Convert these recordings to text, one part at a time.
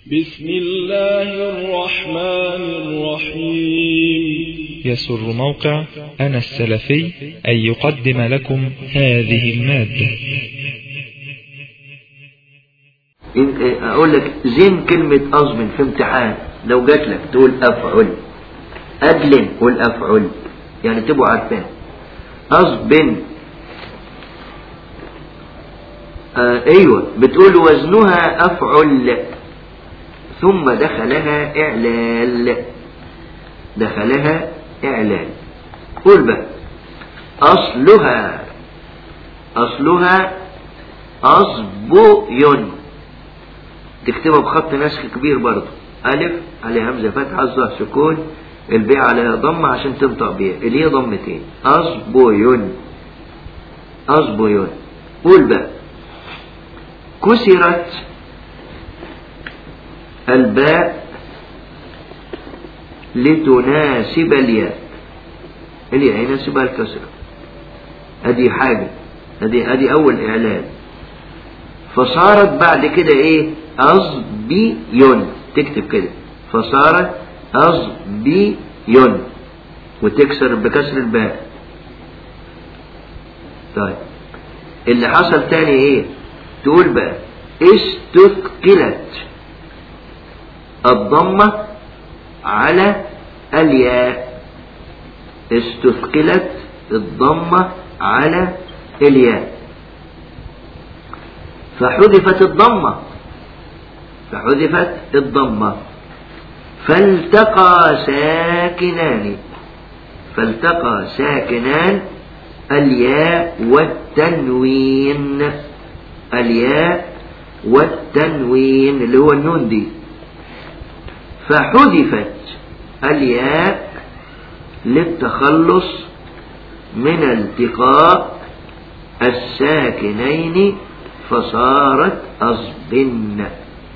بسم الله الرحمن الرحيم يسر موقع أنا السلفي أن يقدم لكم هذه المادة إن- إيه، اقول لك زين كلمة أظمن في امتحان لو جات لك تقول أفعل أدلن قول أفعل يعني تبقوا عارفين أظبن آه ايوه بتقول وزنها أفعل ثم دخلها إعلال دخلها إعلال قول بقى أصلها أصلها أصبي تكتبها بخط نسخ كبير برضه ألف عليها همزة فتحة الظهر سكون الباء عليها ضمة عشان تنطق بيها اللي هي ضمتين أصبي أصبي قول بقى كسرت الباء لتناسب الياء الياء يناسبها الكسرة ادي حاجة ادي ادي اول اعلان فصارت بعد كده ايه أصبي تكتب كده فصارت أصبي وتكسر بكسر الباء طيب اللي حصل تاني ايه تقول بقى استثقلت الضمة على الياء استثقلت الضمة على الياء فحذفت الضمة فحذفت الضمة فالتقى ساكنان فالتقى ساكنان الياء والتنوين الياء والتنوين اللي هو النون دي فحذفت الياء للتخلص من التقاء الساكنين فصارت أصبن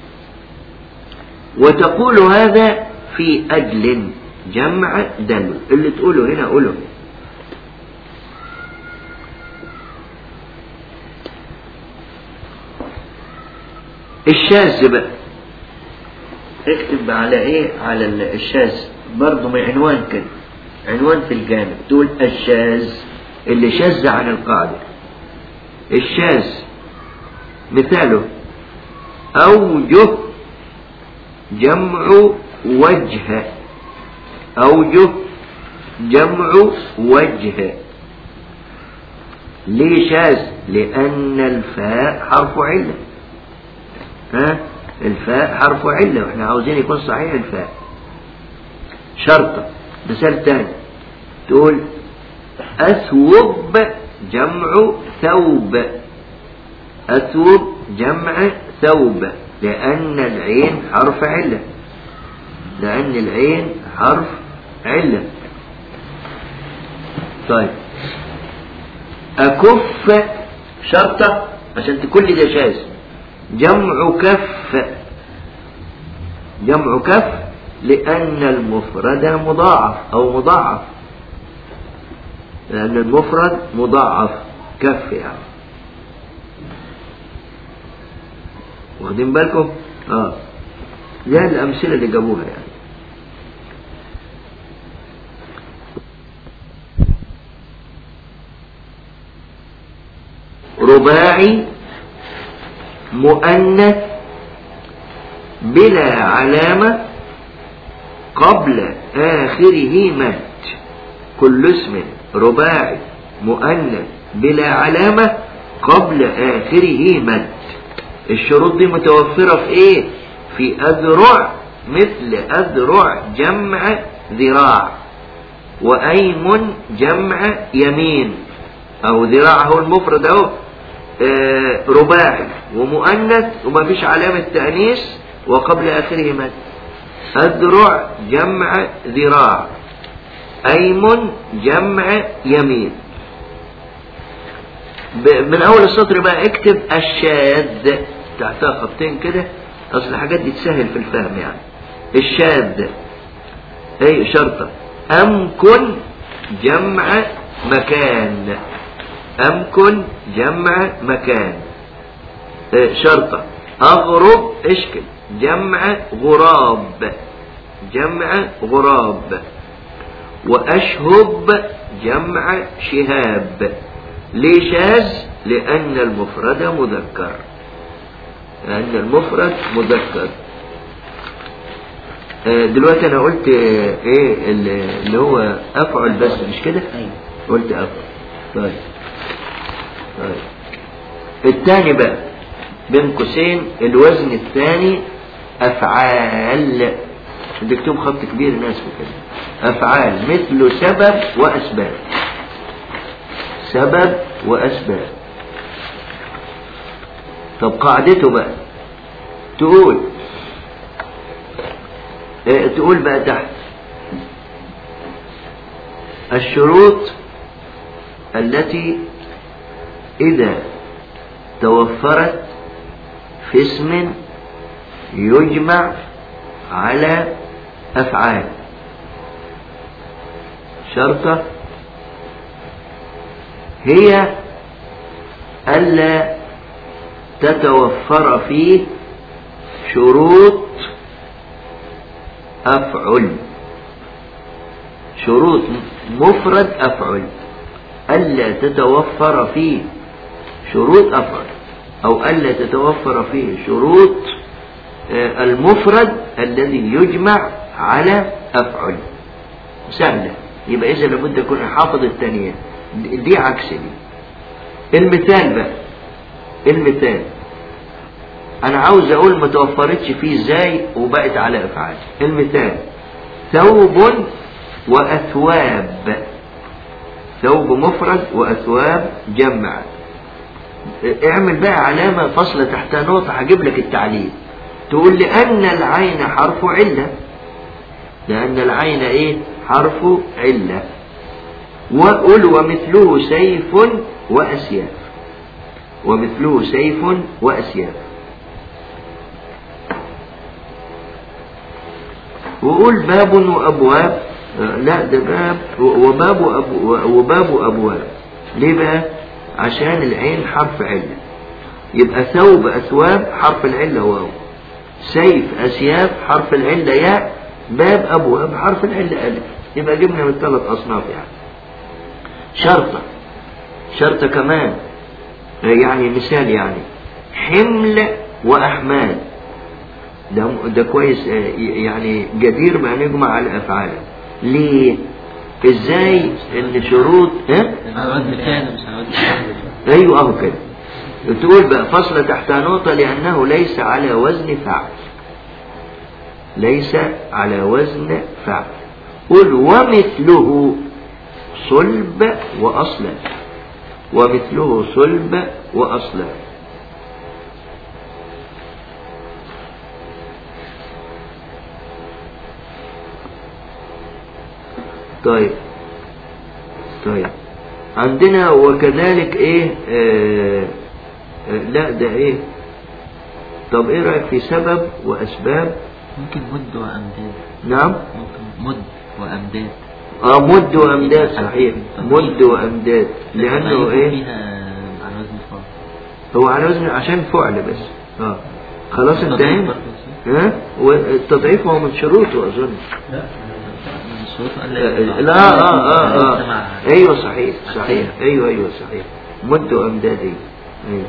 وتقول هذا في أجل جمع دل اللي تقوله هنا قوله الشاذ بقى اكتب على ايه على الشاذ برضه من عنوان كده عنوان في الجانب تقول الشاذ اللي شاذ عن القاعدة الشاذ مثاله أوجه جمع وجه أوجه جمع وجه ليه شاذ لأن الفاء حرف علة ها الفاء حرف علة واحنا عاوزين يكون صحيح الفاء شرطة مثال تاني تقول أثوب جمع ثوب أثوب جمع ثوب لأن العين حرف علة لأن العين حرف علة طيب أكف شرطة عشان كل ده شاذ جمع كف جمع كف لأن المفرد مضاعف أو مضاعف لأن المفرد مضاعف كف يعني واخدين بالكم اه ده الأمثلة اللي جابوها يعني رباعي مؤنث بلا علامة قبل آخره مات كل اسم رباعي مؤنث بلا علامة قبل آخره مات الشروط دي متوفرة في ايه في أذرع مثل أذرع جمع ذراع وأيم جمع يمين أو ذراع هو المفرد أهو آه رباعي ومؤنث وما فيش علامة تأنيث وقبل آخره مد أذرع جمع ذراع أيم جمع يمين من أول السطر بقى اكتب الشاذ تحتها خطين كده أصل الحاجات دي تسهل في الفهم يعني الشاذ أي شرطة أمكن جمع مكان أمكن جمع مكان شرطة أغرب اشكل جمع غراب جمع غراب وأشهب جمع شهاب ليه شاذ لأن المفرد مذكر لأن المفرد مذكر آه، دلوقتي أنا قلت آه، إيه اللي اللي هو أفعل بس مش كده أيوة. قلت أفعل طيب طيب الثاني بقى بين قوسين الوزن الثاني أفعال بيكتب خط كبير ناس كده أفعال مثل سبب وأسباب سبب وأسباب طب قاعدته بقى تقول اه تقول بقى تحت الشروط التي إذا توفرت في اسم يجمع على أفعال شرطة هي ألا تتوفر فيه شروط أفعل شروط مفرد أفعل ألا تتوفر فيه شروط أفعل أو ألا تتوفر فيه شروط آه، المفرد الذي يجمع على أفعل سهلة يبقى إذا لابد يكون حافظ الثانية دي دي عكس دي المثال بقى المثال أنا عاوز أقول ما توفرتش فيه إزاي وبقت على أفعال المثال ثوب وأثواب ثوب مفرد وأثواب جمع اعمل بقى علامة فصل تحتها نقطة هجيب لك التعليل تقول لأن العين حرف علة لأن العين إيه حرف علة وقل ومثله سيف وأسياف ومثله سيف وأسياف وقول باب وأبواب آه، لا ده باب وباب أبو وباب أبواب ليه بقى عشان العين حرف علة يبقى ثوب أثواب حرف العلة واو سيف أسياف حرف العلة ياء باب أبواب حرف العلة ألف يبقى جبنا من ثلاث أصناف يعني شرطة شرطة كمان آه، يعني مثال يعني حمل وأحمال ده ده كويس آه، يعني جدير بأن يجمع على أفعاله ليه؟ ازاي ان شروط ها؟ هنقعد مكانه مش هنقعد ايوه اهو كده تقول بقى فصل تحت نقطة لأنه ليس على وزن فعل ليس على وزن فعل قل ومثله صلب وأصلا ومثله صلب وأصلا طيب طيب عندنا وكذلك ايه آه آه لا ده ايه طب ايه رأيك في سبب واسباب ممكن مد وأمداد نعم ممكن مد وأمداد اه مد وامداد صحيح مد وامداد لانه يكون ايه فيها على وزن فاضل هو على وزن عشان فعل بس اه خلاص انتهينا ها والتضعيف هو من شروطه اظن من شروطه ألا لا يطلع. اه اه اه, ليس مع- آه. ايوه صحيح صحيح ايوه ايوه صحيح مد وامداد ايوه أيوة.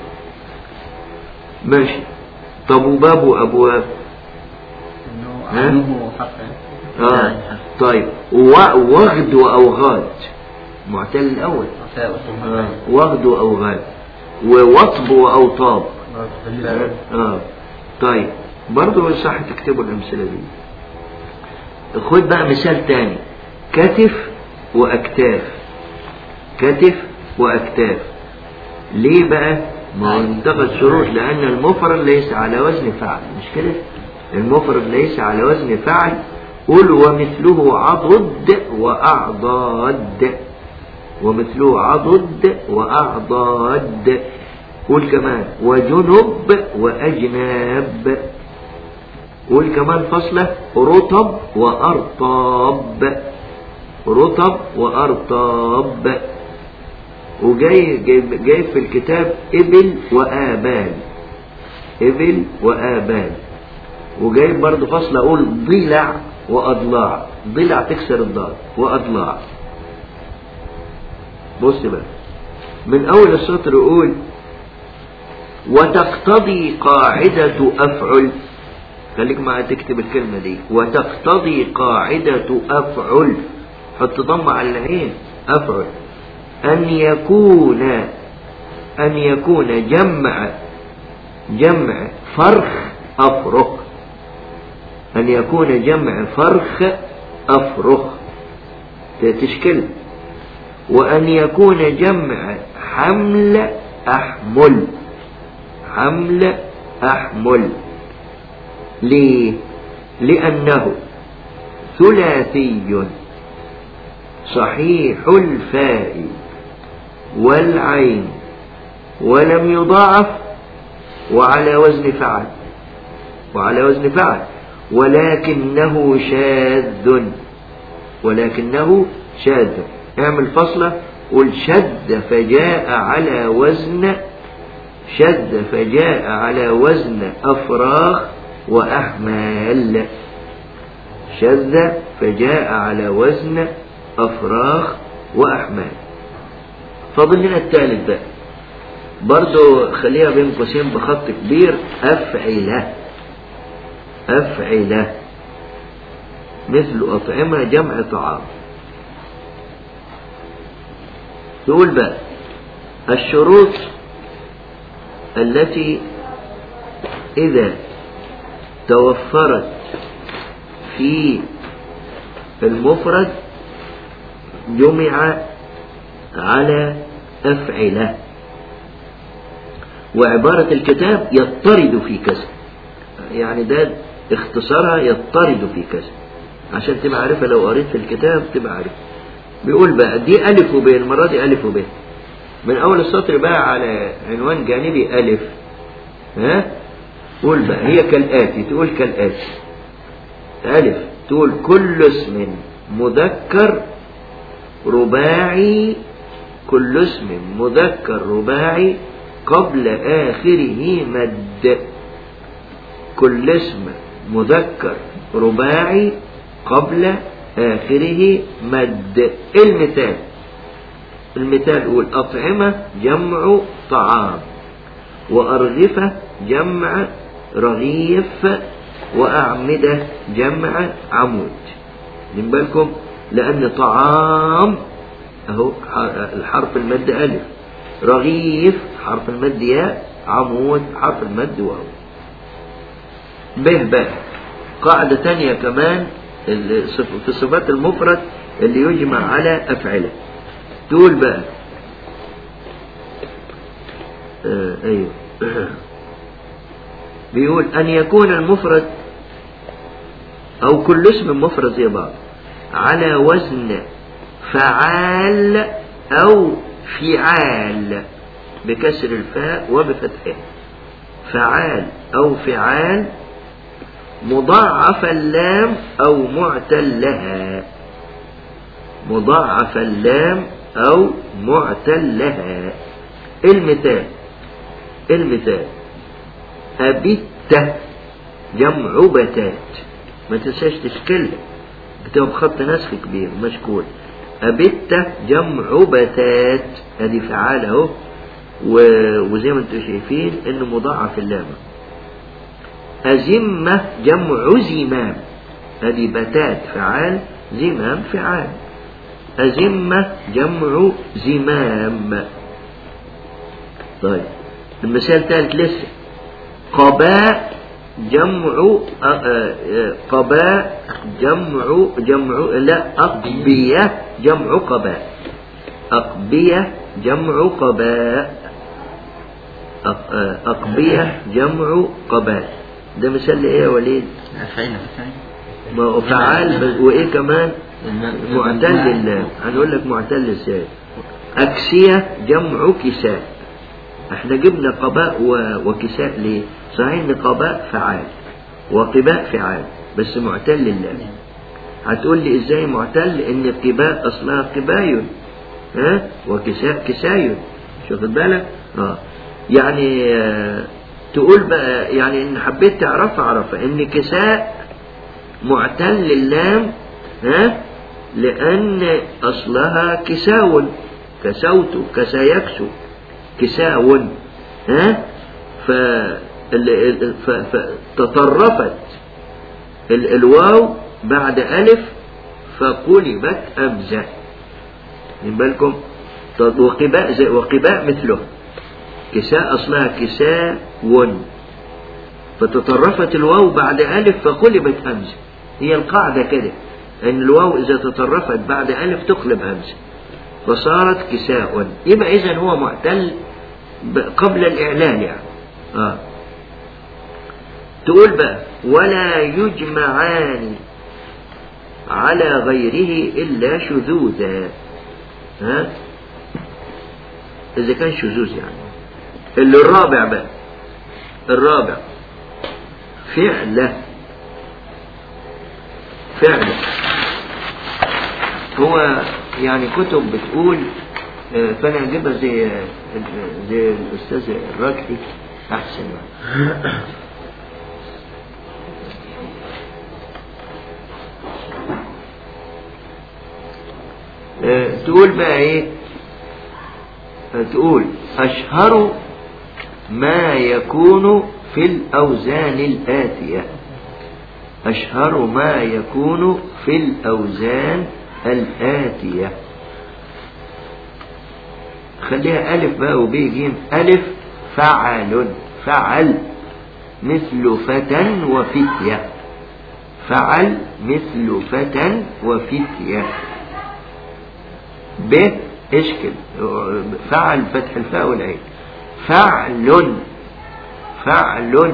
ماشي طب وباب وابواب إنه ها؟ عمومه حرف اه يعني حرف. طيب و- وغد واوغاد معتل الاول فاء آه. وغد واوغاد ووطب واوطاب اه طيب برضه صح تكتبوا الامثله دي خد بقى مثال تاني كتف واكتاف كتف واكتاف ليه بقى ما هو انتقد شروط لان المفرد ليس على وزن فعل مش كده المفرد ليس على وزن فعل قل ومثله عضد واعضاد ومثله عضد واعضاد قول كمان وجنب واجناب قول كمان فصلة رطب وأرطاب رطب وأرطاب وجاي جاي, جاي في الكتاب إبل وآبان إبل وآبان وجايب برضه فصل اقول ضلع واضلاع ضلع تكسر الضاد واضلاع بص بقى من اول السطر يقول وتقتضي قاعدة أفعل خليك معايا تكتب الكلمة دي وتقتضي قاعدة أفعل حط ضمة على العين أفعل أن يكون أن يكون جمع جمع فرخ أفرخ أن يكون جمع فرخ أفرخ تشكل وأن يكون جمع حمل أحمل حمل أحمل ليه لأنه ثلاثي صحيح الفاء والعين ولم يضاعف وعلى وزن فعل وعلى وزن فعل ولكنه شاذ ولكنه شاذ اعمل فصلة قل شد فجاء على وزن شد فجاء على وزن أفراخ وأحمال شذ فجاء على وزن أفراخ وأحمال فاضل لنا الثالث بقى برضو خليها بين قوسين بخط كبير أفعلة أفعلة مثل أطعمة جمع طعام تقول بقى الشروط التي إذا توفرت في المفرد جمع على أفعلة وعبارة الكتاب يضطرد في كذا يعني ده اختصارها يضطرد في كذا عشان تبقى عارفها لو قريت في الكتاب تبقى عارفها بيقول بقى دي ألف وب المرة دي ألف وب من أول السطر بقى على عنوان جانبي ألف ها قول بقى هي كالآتي تقول كالآتي ألف تقول كل اسم مذكر رباعي كل اسم مذكر رباعي قبل آخره مد كل اسم مذكر رباعي قبل آخره مد المثال المثال يقول أطعمة جمع طعام وأرغفة جمع رغيف وأعمدة جمع عمود من بالكم لأن طعام أهو الحرف المد ألف رغيف حرف المد ياء عمود حرف المد واو به بقى قاعدة تانية كمان في صفات المفرد اللي يجمع على أفعله تقول بقى آه أيوه بيقول أن يكون المفرد أو كل اسم مفرد زي بعض على وزن فعال أو فعال بكسر الفاء وبفتحها فعال أو فعال مضاعف اللام أو معتلها مضاعف اللام أو معتلها المثال المثال أبت جمع بتات ما تنساش تشكلها بتبقى بخط نسخ كبير مشكول أبت جمع بتات ادي فعال اهو وزي ما انتم شايفين انه مضاعف اللام أزمة جمع زمام ادي بتات فعال زمام فعال أزمة جمع زمام طيب المثال الثالث لسه قباء جمع قباء جمع جمع لا أقبية جمع قباء أقبية جمع قباء أقبية جمع قباء ده مثال لإيه يا وليد؟ أفعل ما هو فعال وإيه كمان؟ معتل اللام هنقول لك معتل ازاي؟ أكسية جمع كساء احنا جبنا قباء وكساء ليه؟ صحيح ان قباء فعال وقباء فعال بس معتل اللام هتقول لي ازاي معتل ان قباء اصلها قباي ها وكساء كساي شوف بالك اه يعني آه تقول بقى يعني ان حبيت تعرفها عرفها ان كساء معتل اللام ها لان اصلها كساو كسوت كسايكسو كساو ها ف ال- ال- ف- فتطرفت ال- الواو بعد ألف فقلبت أمزة من بالكم طب وقباء زي وقباء مثله كساء أصلها كساء فتطرفت الواو بعد ألف فقلبت همزة هي القاعدة كده أن الواو إذا تطرفت بعد ألف تقلب همزة فصارت كساء يبقى إذا هو معتل ب- قبل الإعلان يعني آه. تقول بقى ولا يجمعان على غيره إلا شذوذا ها إذا كان شذوذ يعني اللي الرابع بقى الرابع فعلة فعلة هو يعني كتب بتقول آه، فانا اجيبها زي آه، زي الاستاذ الراكحي احسن يعني. آه، تقول بقى ايه آه، تقول اشهر ما يكون في الاوزان الاتيه اشهر ما يكون في الاوزان الاتيه خليها ألف بقى وبي جيم ألف فعل فعل مثل فتى وفتية فعل مثل فتى وفتية ب اشكل فعل فتح الفاء والعين فعل فعل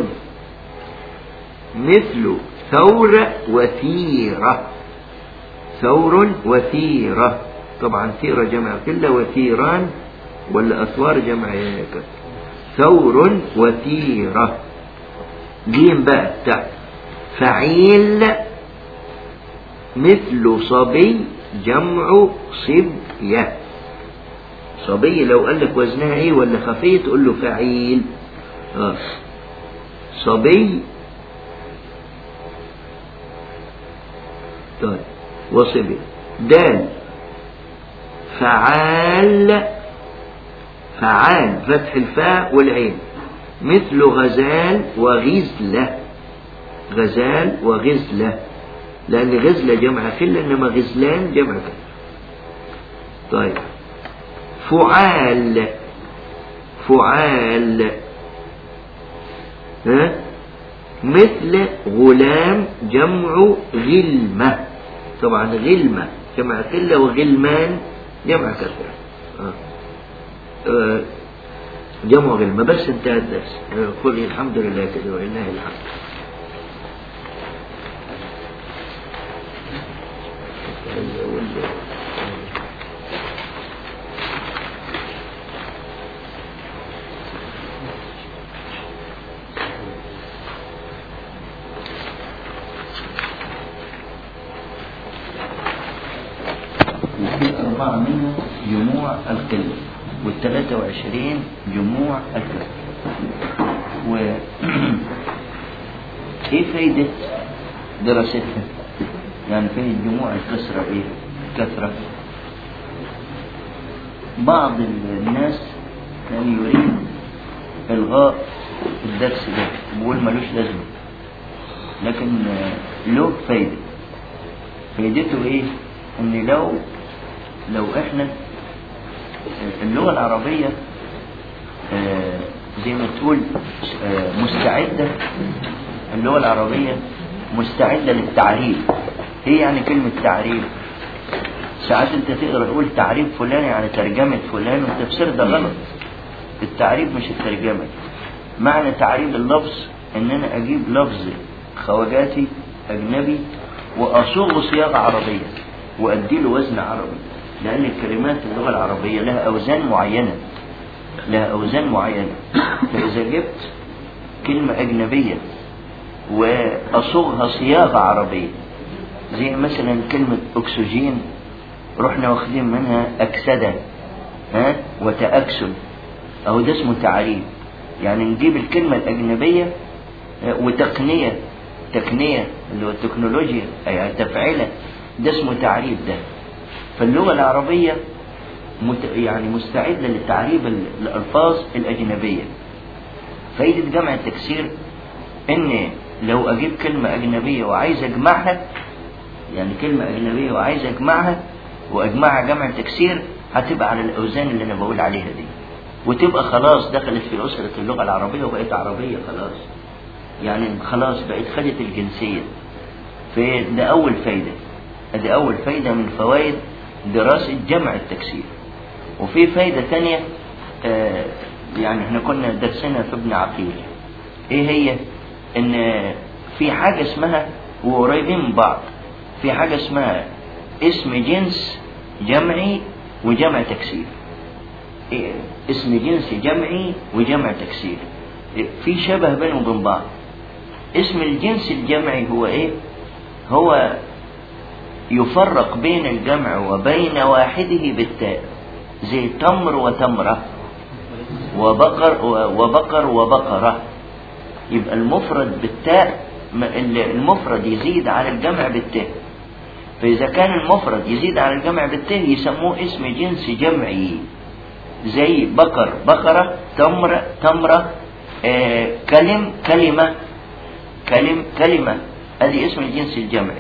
مثل ثور وثيرة ثور وثيرة طبعا ثيرة جمع كلة وثيران ولا أثوار جمع كسر ثور وثيرة جيم بقى تاء فعيل مثل صبي جمع صبية صبي لو قال لك وزنها ايه ولا خفية تقول له فعيل آه. صبي طيب وصبي دال فعال فعال فتح الفاء والعين مثل غزال وغزلة غزال وغزلة لأن غزلة جمع خلة إنما غزلان جمع كلة طيب فعال فعال ها مثل غلام جمع غلمة طبعا غلمة جمع قلة وغلمان جمع كثرة آه. آه. جمع غلمة بس انتهى الدرس آه، قل الحمد لله كده ولله الحمد وفي أربعة منهم جموع القلة والثلاثة وعشرين جموع الكسر و ايه فايدة دراستها يعني فايدة جموع الكسرة ايه كثرة بعض الناس كان يريد الغاء الدرس ده بيقول ملوش لازمة لكن آه، له فايدة فايدته ايه ان لو لو احنا اللغة العربية آه، زي ما تقول آه، مستعدة اللغة العربية مستعدة للتعريف ايه يعني كلمة تعريف ساعات انت تقدر تقول تعريف فلان يعني ترجمة فلان والتفسير ده غلط التعريف مش الترجمة معنى تعريف اللفظ ان انا اجيب لفظ خواجاتي اجنبي واصوغه صياغة عربية وادي له وزن عربي لان الكلمات اللغة العربية لها اوزان معينة لها اوزان معينة فاذا جبت كلمة اجنبية واصوغها صياغة عربية زي مثلا كلمة اكسجين رحنا واخدين منها اكسدة ها وتأكسد اهو ده اسمه تعريف يعني نجيب الكلمة الأجنبية آه، وتقنية تقنية اللي هو التكنولوجيا أي تفعيلة ده اسمه تعريب ده فاللغة العربية مت يعني مستعدة لتعريب ال- الألفاظ الأجنبية فايدة جمع التكسير إن لو أجيب كلمة أجنبية وعايز أجمعها يعني كلمة أجنبية وعايز أجمعها وأجمعها جمع تكسير هتبقى على الأوزان اللي أنا بقول عليها دي وتبقى خلاص دخلت في أسرة اللغة العربية وبقت عربية خلاص يعني خلاص بقت خدت الجنسية فده أول فايدة ادي أول فايدة من فوائد دراسة جمع التكسير وفي فايدة تانية آه، يعني احنا كنا درسنا في ابن عقيل ايه هي ان في حاجة اسمها وقريبين من بعض في حاجة اسمها اسم جنس جمعي وجمع تكسير إيه، اسم جنس جمعي وجمع تكسير إيه، في شبه بينهم وبين بعض اسم الجنس الجمعي هو ايه هو يفرق بين الجمع وبين واحده بالتاء زي تمر وتمرة وبقر وبقر وبقرة يبقى المفرد بالتاء م- المفرد يزيد على الجمع بالتاء فإذا كان المفرد يزيد على الجمع بالتاء يسموه اسم جنس جمعي زي بقر بقرة تمر تمرة آه كلم كلمة كلم كلمة ادي اسم الجنس الجمعي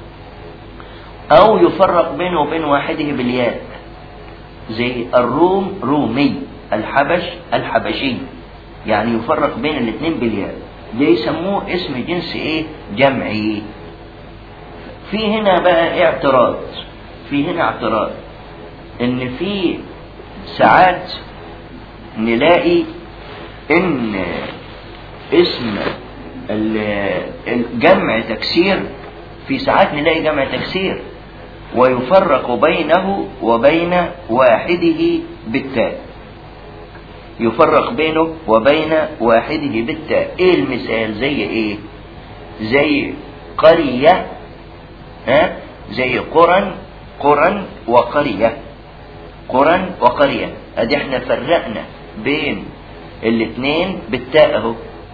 او يفرق بينه وبين واحده بالياء زي الروم رومي الحبش الحبشي يعني يفرق بين الاثنين بالياء ده يسموه اسم جنس ايه جمعي في هنا بقى إيه اعتراض في هنا اعتراض ان في ساعات نلاقي ان اسم ال- الجمع تكسير في ساعات نلاقي جمع تكسير ويفرق بينه وبين واحده بالتاء يفرق بينه وبين واحده بالتاء ايه المثال زي ايه زي قرية ها زي قرن قرن وقرية قرن وقرية ادي احنا فرقنا بين الاثنين بالتاء اهو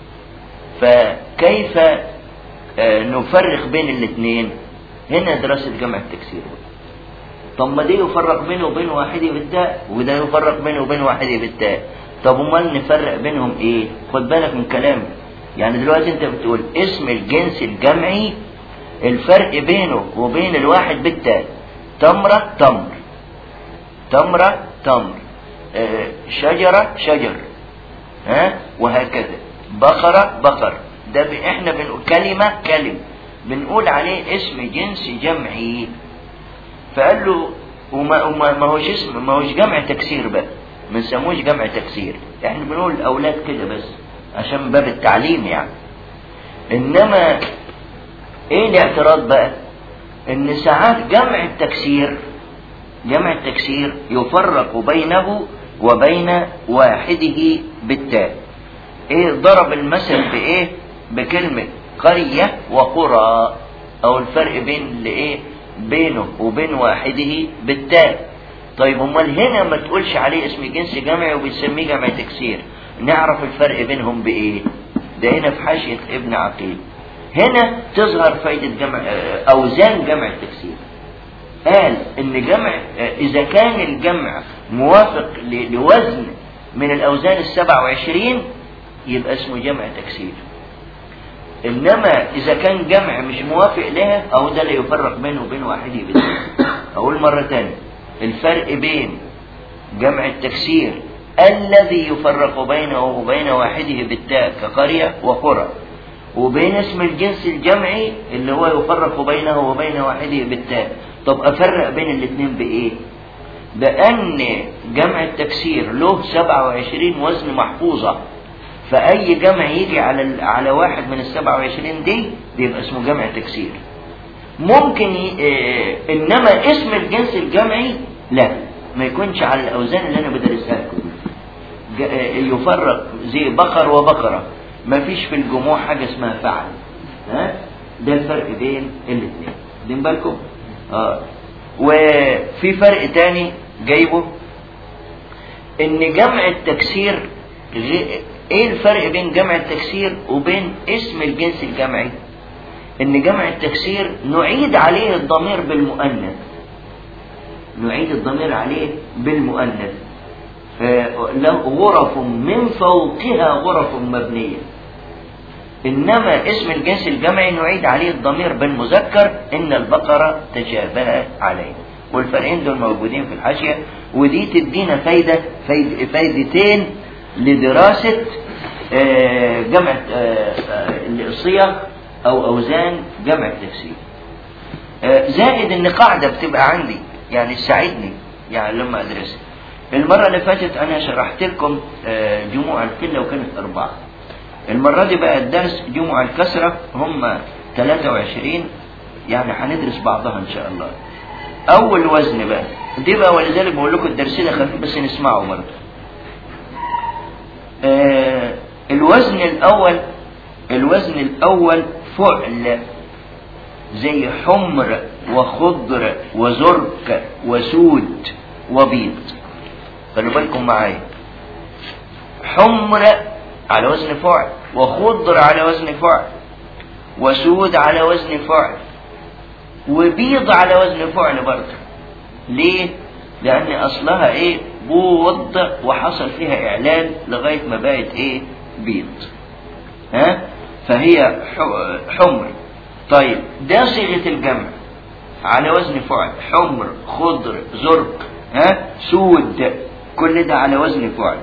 فكيف آه، نفرق بين الاثنين هنا دراسة جمع التكسير طب ما دي يفرق بينه وبين واحده بالتاء وده يفرق بينه وبين واحده بالتاء طب امال نفرق بينهم ايه خد بالك من كلامي يعني دلوقتي انت بتقول اسم الجنس الجمعي الفرق بينه وبين الواحد بالتاء تمرة تمر تمرة تمر آه، شجرة شجر ها وهكذا بقرة بقر ده ب- احنا بنقول كلمة كلم بنقول عليه اسم جنس جمعي فقال له وما, وما ما هوش اسم ما هوش جمع تكسير بقى ما نسموش جمع تكسير احنا بنقول الاولاد كده بس عشان باب التعليم يعني انما ايه الاعتراض بقى ان ساعات جمع التكسير جمع التكسير يفرق بينه وبين واحده بالتاء ايه ضرب المثل بايه بكلمة قرية وقرى او الفرق بين لايه بينه وبين واحده بالتاء طيب امال هنا ما تقولش عليه اسم جنس جمعي وبتسميه جمع تكسير نعرف الفرق بينهم بايه ده هنا في حاشية ابن عقيل هنا تظهر فايدة جمع آه، اوزان جمع التكسير قال ان جمع اذا كان الجمع موافق ل- لوزن من الاوزان السبع وعشرين يبقى اسمه جمع تكسير انما اذا كان جمع مش موافق لها او ده لا يفرق بينه وبين واحده بالتالي اقول مرة تانية الفرق بين جمع التكسير الذي يفرق بينه وبين واحده بالتاء كقرية وقرى وبين اسم الجنس الجمعي اللي هو يفرق بينه وبين واحده بالتاء طب افرق بين الاثنين بايه بان جمع التكسير له 27 وزن محفوظة فاي جمع يجي على ال- على واحد من ال 27 دي بيبقى اسمه جمع تكسير ممكن ي... آه، انما اسم الجنس الجمعي لا ما يكونش على الاوزان اللي انا بدرسها لكم ج- آه، يفرق زي بقر وبقرة ما فيش في الجموع حاجة اسمها فعل ها ده الفرق بين الاثنين واخدين بالكم اه وفي فرق تاني جايبه ان جمع التكسير غي- ايه الفرق بين جمع التكسير وبين اسم الجنس الجمعي ان جمع التكسير نعيد عليه الضمير بالمؤنث نعيد الضمير عليه بالمؤنث آه، له غرف من فوقها غرف مبنية إنما اسم الجنس الجمعي نعيد عليه الضمير بالمذكر إن البقرة تشابه عليه والفرقين دول موجودين في الحاشية ودي تدينا فايدة فايد فايدتين لدراسة آه، جمع آه، آه، الصيغ أو أوزان جمع التكسير آه، زائد ان قاعدة بتبقى عندي يعني تساعدني يعني لما ادرسها المرة اللي فاتت انا شرحت لكم آه، جموع القلة وكانت اربعة المرة دي بقى الدرس جموع الكسرة هم 23 يعني هندرس بعضها ان شاء الله اول وزن بقى دي بقى ولذلك بقول لكم الدرس ده خفيف بس نسمعه برضه آه، الوزن الاول الوزن الاول فعل زي حمر وخضر وزرق وسود وبيض خلوا بالكم معايا حمر على وزن فعل وخضر على وزن فعل وسود على وزن فعل وبيض على وزن فعل برضه ليه؟ لأن أصلها إيه؟ بوض وحصل فيها إعلان لغاية ما بقت إيه؟ بيض ها؟ فهي ح- حمر طيب ده صيغة الجمع على وزن فعل حمر خضر زرق ها سود كل ده على وزن فعل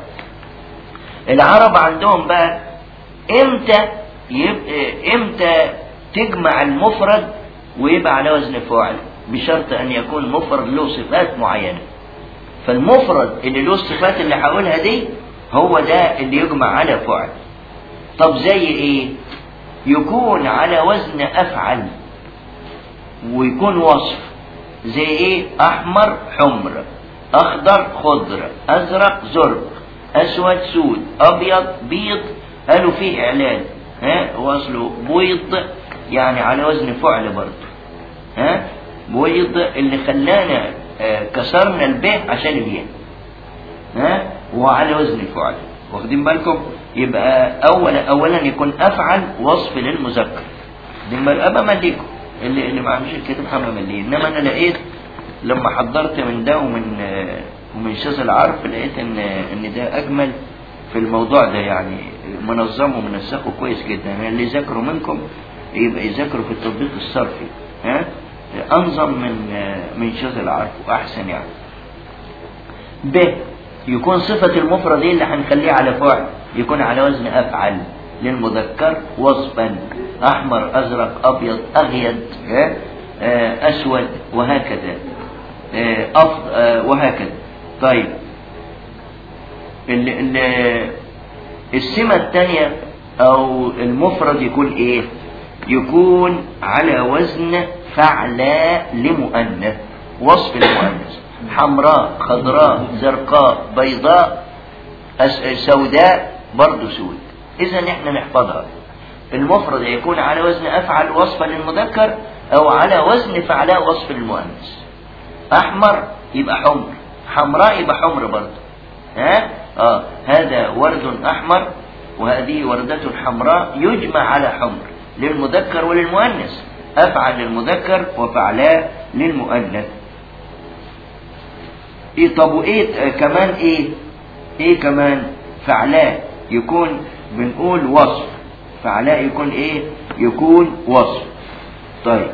العرب عندهم بقى امتى يبقى امتى تجمع المفرد ويبقى على وزن فاعل بشرط ان يكون مفرد له صفات معينه فالمفرد اللي له الصفات اللي هقولها دي هو ده اللي يجمع على فعل طب زي ايه يكون على وزن افعل ويكون وصف زي ايه احمر حمر اخضر خضر ازرق زرق اسود سود ابيض بيض قالوا فيه اعلان ها وصله بيض يعني على وزن فعل برضه ها بيض اللي خلانا آه، كسرنا الباء عشان الياء ها وعلى وزن فعل واخدين بالكم يبقى اولا اولا يكون افعل وصف للمذكر دي ابقى مليكم اللي اللي ما عندوش الكتاب حمام مليه انما انا لقيت لما حضرت من ده ومن آه، ومن شاذ العرف لقيت ان ان ده اجمل في الموضوع ده يعني منظمه ومنسقه كويس جدا يعني اللي يذاكروا منكم يبقى يذاكروا في التطبيق الصرفي ها انظم من آه، من شاذ العرف واحسن يعني ب يكون صفة المفرد ايه اللي هنخليه على فعل يكون على وزن افعل للمذكر وصفا احمر ازرق ابيض اغيد ها؟ آه، اسود وهكذا آه، أفض آه، وهكذا طيب ال ال السمة الثانية او المفرد يكون ايه يكون على وزن فعلاء لمؤنث وصف المؤنث حمراء خضراء زرقاء بيضاء أس- سوداء برضو سود اذا احنا نحفظها المفرد يكون على وزن افعل وصفا للمذكر او على وزن فعلاء وصف للمؤنث احمر يبقى حمر حمراء يبقى حمر برضه ها اه هذا ورد احمر وهذه وردة حمراء يجمع على حمر للمذكر وللمؤنث افعل للمذكر وفعلاء للمؤنث ايه طب وايه آه، كمان ايه ايه كمان فعلاء يكون بنقول وصف فعلاء يكون ايه يكون وصف طيب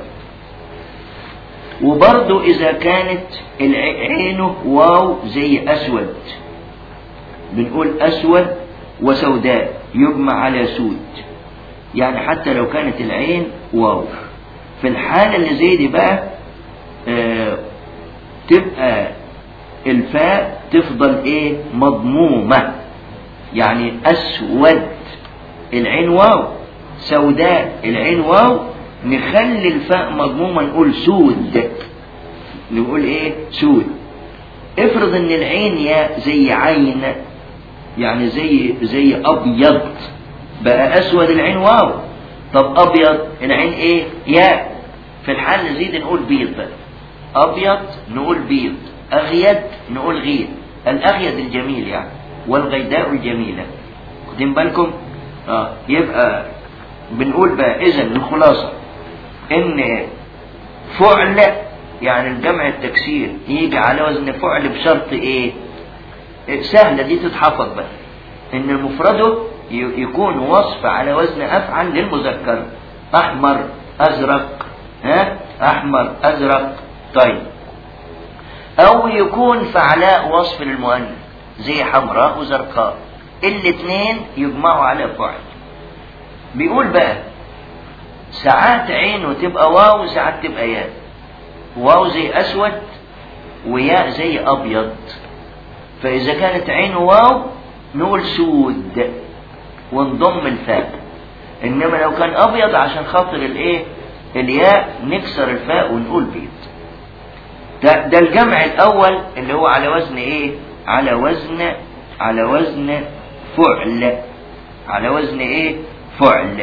وبرضو إذا كانت الع- عينه واو زي أسود بنقول أسود وسوداء يجمع على سود يعني حتى لو كانت العين واو في الحالة اللي زي دي بقى آه تبقى الفاء تفضل ايه مضمومة يعني أسود العين واو سوداء العين واو نخلي الفاء مضمومة نقول سود نقول ايه سود افرض ان العين يا زي عين يعني زي زي ابيض بقى اسود العين واو طب ابيض العين ايه يا في الحال نزيد نقول بيض بقى ابيض نقول بيض اغيد نقول غيد الاغيد الجميل يعني والغيداء الجميله واخدين بالكم اه يبقى بنقول بقى اذا الخلاصه ان فعل يعني الجمع التكسير يجي على وزن فعل بشرط ايه سهله دي تتحفظ بقى ان مفرده ي- يكون وصف على وزن افعل للمذكر احمر ازرق ها احمر ازرق طيب او يكون فعلاء وصف للمؤنث زي حمراء وزرقاء الاثنين يجمعوا على فعل بيقول بقى ساعات عينه تبقى واو وساعات تبقى ياء واو زي اسود وياء زي ابيض فاذا كانت عينه واو نقول سود ونضم الفاء انما لو كان ابيض عشان خاطر الايه الياء نكسر الفاء ونقول بيض ده, ده الجمع الاول اللي هو على وزن ايه على وزن على وزن فعل على وزن ايه فعل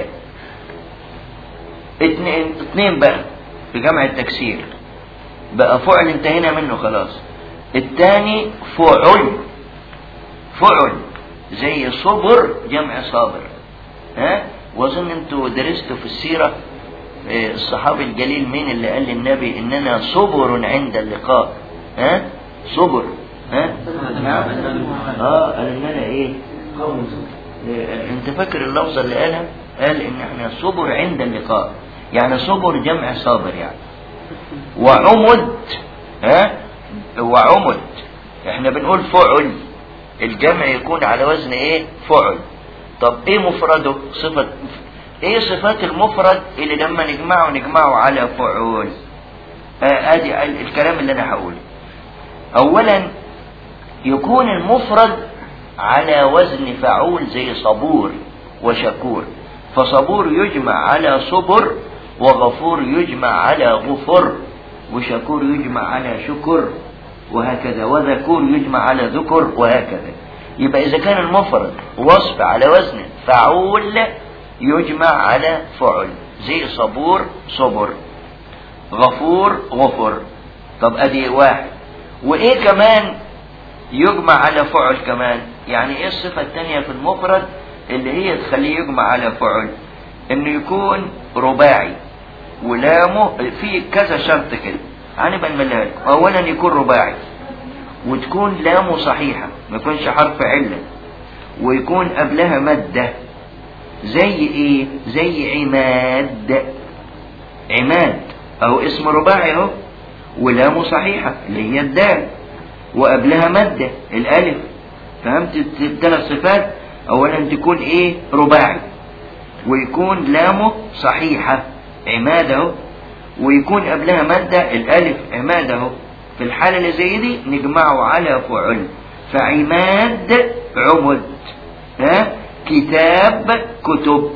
اتنين, اتنين بقى في جمع التكسير بقى فعل انتهينا منه خلاص التاني فعل فعل زي صبر جمع صابر ها واظن انتوا درستوا في السيره إيه، الصحابي الجليل مين اللي قال للنبي اننا صبر عند اللقاء ها صبر ها اه قال اننا ايه إيه، انت فاكر اللفظه اللي قالها قال ان احنا صبر عند اللقاء يعني صبر جمع صابر يعني وعمد ها وعمد احنا بنقول فعل الجمع يكون على وزن ايه فعل طب ايه مفرده صفة ايه صفات المفرد اللي لما نجمعه نجمعه على فعول آه، ادي ال- الكلام اللي انا هقوله اولا يكون المفرد على وزن فعول زي صبور وشكور فصبور يجمع على صبر وغفور يجمع على غفر وشكور يجمع على شكر وهكذا وذكور يجمع على ذكر وهكذا يبقى إذا كان المفرد وصف على وزن فعول يجمع على فعل زي صبور صبر غفور غفر طب ادي واحد وايه كمان يجمع على فعل كمان يعني ايه الصفة التانية في المفرد اللي هي تخليه يجمع على فعل انه يكون رباعي ولامه في كذا شرط كده هنبقى نملها لكم اولا يكون رباعي وتكون لامه صحيحة ما يكونش حرف علة ويكون قبلها مادة زي ايه زي عماد عماد اهو اسم رباعي اهو ولامه صحيحة اللي هي الدال وقبلها مادة الالف فهمت الثلاث صفات اولا تكون ايه رباعي ويكون لامه صحيحة عماد اهو ويكون قبلها مادة الالف عماد اهو في الحالة اللي زي دي نجمعه على فعل فعماد عمد ها كتاب كتب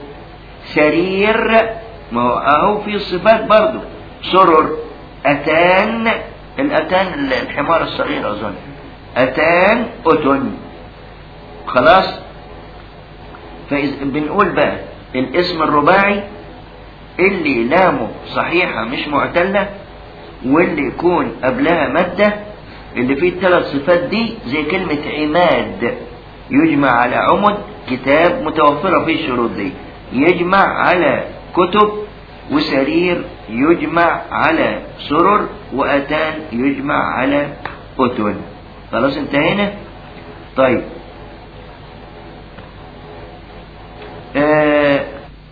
سرير ما هو اهو في صفات برضه سرر اتان الاتان الحمار الصغير اظن اتان اتن خلاص فإذا بنقول بقى الاسم الرباعي اللي لامه صحيحة مش معتلة واللي يكون قبلها مادة اللي فيه الثلاث صفات دي زي كلمة عماد يجمع على عمد كتاب متوفرة فيه الشروط دي يجمع على كتب وسرير يجمع على سرر وأتان يجمع على أتون خلاص انتهينا طيب آه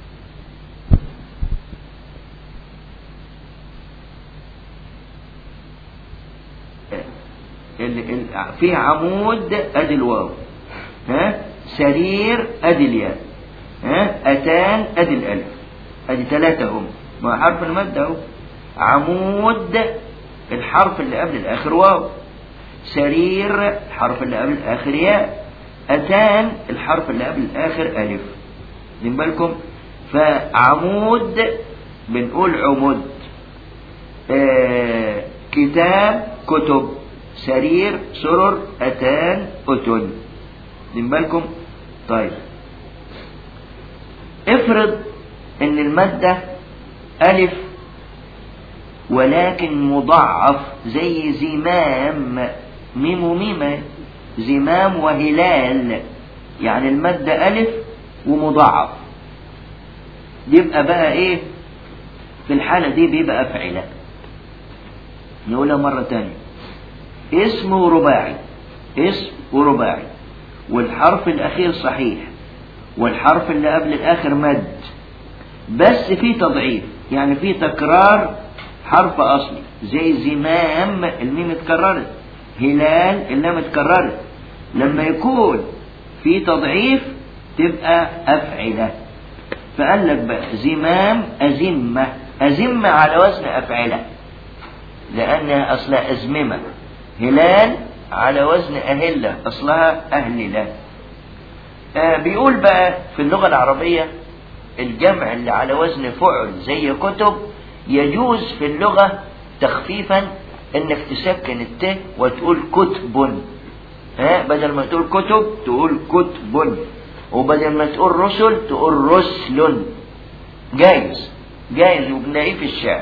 ال- ال- في عمود ادي الواو ها سرير ادي الياء ها اتان ادي الالف ادي ثلاثة هم مع حرف المادة اهو عمود الحرف اللي قبل الاخر واو سرير الحرف اللي قبل الاخر ياء اتان الحرف اللي قبل الاخر الف واخدين بالكم فعمود بنقول عمود آه كتاب كتب سرير سرر أتان أتن واخدين بالكم طيب افرض ان المادة ألف ولكن مضاعف زي زمام ميم وميمة زمام وهلال يعني المادة ألف ومضاعف يبقى بقى إيه في الحالة دي بيبقى أفعلة نقولها مرة تانية اسم ورباعي اسم ورباعي والحرف الأخير صحيح والحرف اللي قبل الآخر مد بس في تضعيف يعني في تكرار حرف أصلي زي زمام الميم اتكررت هلال اللام اتكررت لما يكون في تضعيف تبقى أفعلة فقال لك بقى زمام أزمة أزمة على وزن أفعلة لأنها أصلها أزممة هلال على وزن أهلة أصلها أهللة آه بيقول بقى في اللغة العربية الجمع اللي على وزن فعل زي كتب يجوز في اللغة تخفيفا انك تسكن الت وتقول كتب ها بدل ما تقول كتب تقول كتب وبدل ما تقول رسل تقول رسل جايز جايز وبنلاقيه في الشعر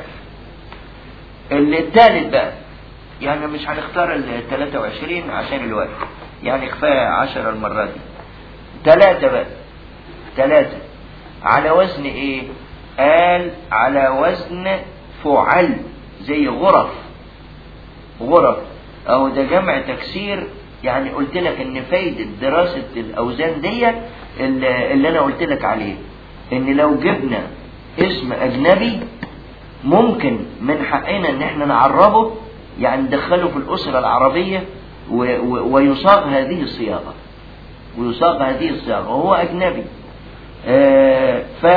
الثالث بقى يعني مش هنختار ال 23 عشان الوقت يعني كفايه 10 المره دي ثلاثة بقى ثلاثة على وزن ايه قال على وزن فعل زي غرف غرف اهو ده جمع تكسير يعني قلت لك ان فايدة دراسة الاوزان دي اللي اللي انا قلت لك عليه ان لو جبنا اسم اجنبي ممكن من حقنا ان احنا نعربه يعني ندخله في الاسرة العربية و و ويصاغ هذه الصياغة ويصاغ هذه الصياغة وهو اجنبي آه ف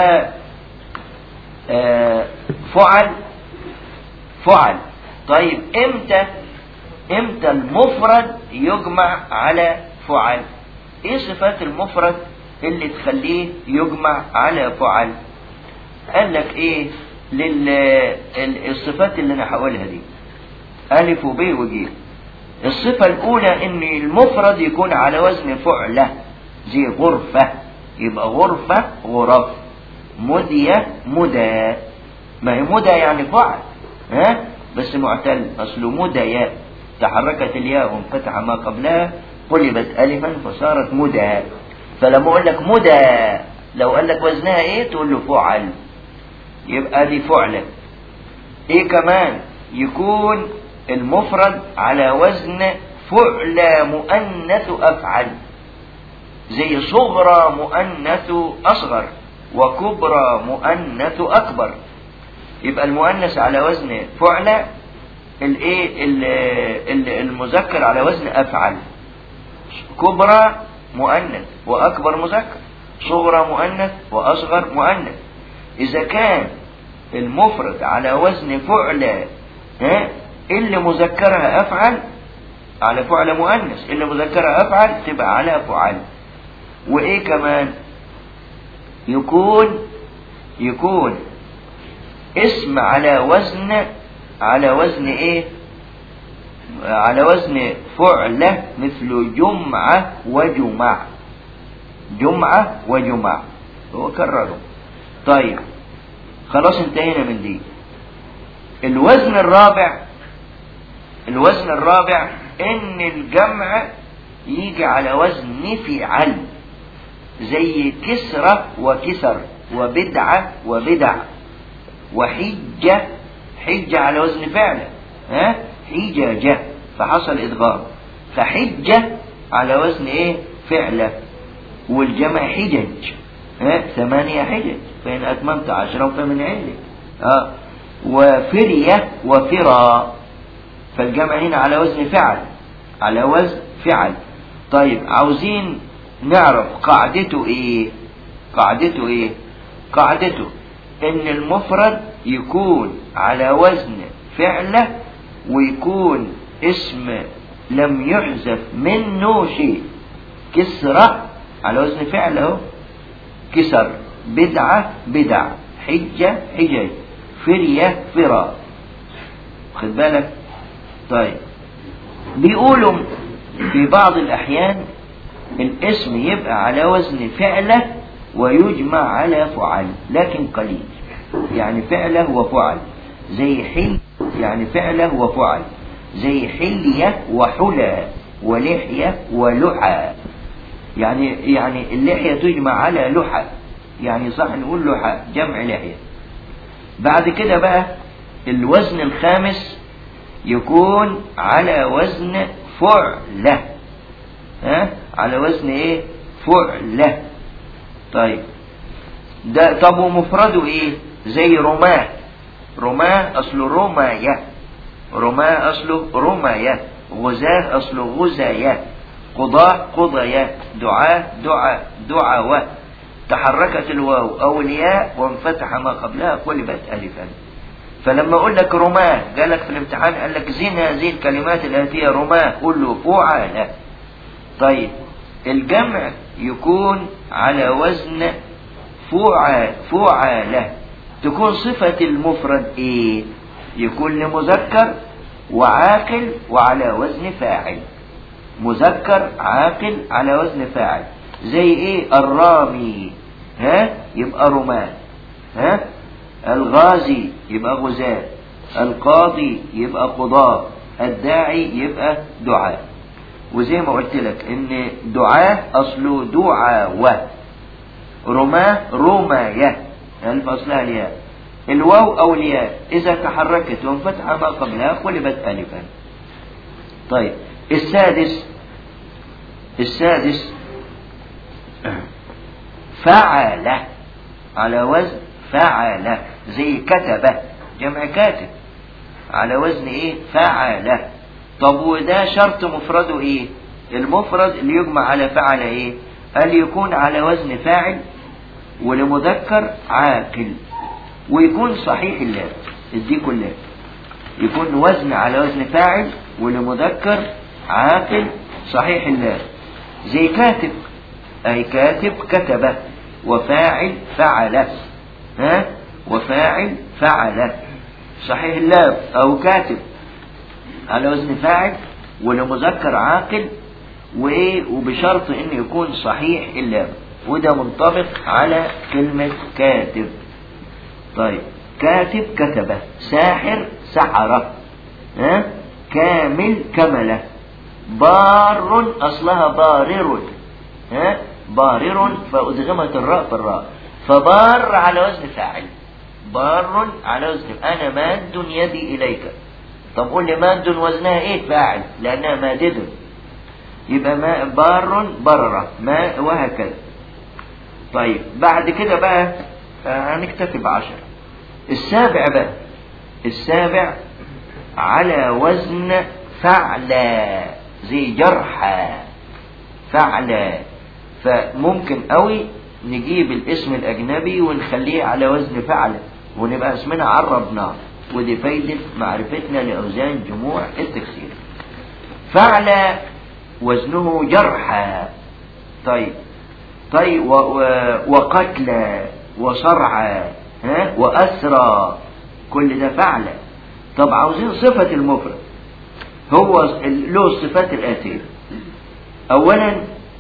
آه فعل فعل طيب امتى امتى المفرد يجمع على فعل ايه صفات المفرد اللي تخليه يجمع على فعل قال لك ايه للصفات اللي انا هقولها دي الف وب وج الصفة الاولى ان المفرد يكون على وزن فعلة زي غرفة يبقى غرفة غرف مدية مدى ما هي مدى يعني فعل ها بس معتل اصله مدى ياء تحركت الياء وانفتح ما قبلها قلبت الفا فصارت مدى فلما اقول لك مدى لو قال لك وزنها ايه تقول له فعل يبقى دي فعلة ايه كمان يكون المفرد على وزن فعل مؤنث افعل زي صغرى مؤنث اصغر وكبرى مؤنث اكبر يبقى المؤنث على وزن فعل الايه المذكر على وزن افعل كبرى مؤنث واكبر مذكر صغرى مؤنث واصغر مؤنث اذا كان المفرد على وزن فعل ها اللي مذكرها افعل على فعل مؤنث اللي مذكرها افعل تبقى على فعل وايه كمان يكون يكون اسم على وزن على وزن ايه على وزن فعلة مثل جمعة وجمع جمعة وجمع هو كرره طيب خلاص انتهينا من دي الوزن الرابع الوزن الرابع ان الجمع يجي على وزن فعل زي كسرة وكسر وبدعة وبدع وحجة حجة على وزن فعل ها حجاجة فحصل إدغام فحجة على وزن إيه فعلة والجمع حجج ها ثمانية حجج فإن أتممت عشرا فمن عندك ها وفرية وفرا فالجمع هنا على وزن فعل على وزن فعل طيب عاوزين نعرف قاعدته ايه قاعدته ايه قاعدته ان المفرد يكون على وزن فعله ويكون اسم لم يحذف منه شيء كسرة على وزن فعل اهو كسر بدعة بدع حجة حجج فرية فرا خد بالك طيب بيقولوا في بعض الأحيان الاسم يبقى على وزن فعله ويجمع على فعل لكن قليل يعني فعله وفعل زي حل يعني فعله وفعل زي حلية وحلى ولحية ولحى يعني يعني اللحية تجمع على لحى يعني صح نقول لحى جمع لحية بعد كده بقى الوزن الخامس يكون على وزن فعلة ها على وزن ايه فعلة طيب ده طب ومفرده ايه زي رماه رماه اصله رماية رماه اصله رماية غزاة اصله غزاية قضاء قضية دعاء دعاء دعوة تحركت الواو او الياء وانفتح ما قبلها قلبت الفا فلما اقول لك رماه قالك في الامتحان قال لك زين هذه الكلمات الاتيه رماه قل له فعل طيب الجمع يكون على وزن فعل فعل تكون صفة المفرد ايه يكون لمذكر وعاقل وعلى وزن فاعل مذكر عاقل على وزن فاعل زي ايه الرامي ها يبقى رماه ها الغازي يبقى غزاة القاضي يبقى قضاة الداعي يبقى دعاء وزي ما قلت لك ان دعاء اصله دعاء رماه رماية الف اصلها الياء الواو او الياء اذا تحركت وانفتح ما قبلها قلبت الفا طيب السادس السادس فعل على وزن فعل زي كتب جمع كاتب على وزن ايه فعل طب وده شرط مفرده ايه المفرد اللي يجمع على فعل ايه قال يكون على وزن فاعل ولمذكر عاقل ويكون صحيح اللام دي كلها يكون وزن على وزن فاعل ولمذكر عاقل صحيح اللام زي كاتب أي كاتب كتب وفاعل فعل ها وفاعل فعل صحيح اللام أو كاتب على وزن فاعل ولمذكر عاقل وإيه وبشرط إنه يكون صحيح اللام وده منطبق على كلمة كاتب طيب كاتب كتب ساحر سحر ها كامل كمله بار أصلها بارر ها بارر فأدغمت الراء في الراء فبار على وزن فاعل بار على وزن أنا ماد يدي إليك طب قول لي ماد وزنها إيه فاعل لأنها مادد يبقى ما بار بررة ما وهكذا طيب بعد كده بقى هنكتفي بعشرة السابع بقى السابع على وزن فعلا زي جرحى فعلا فممكن قوي نجيب الاسم الاجنبي ونخليه على وزن فعل ونبقى اسمنا عربناه ودي فايدة معرفتنا لأوزان جموع التكسير فعل وزنه جرحى طيب طيب و و وقتلى وصرعى ها وأسرى كل ده فعل طب عاوزين صفة المفرد هو له الصفات الآتية أولا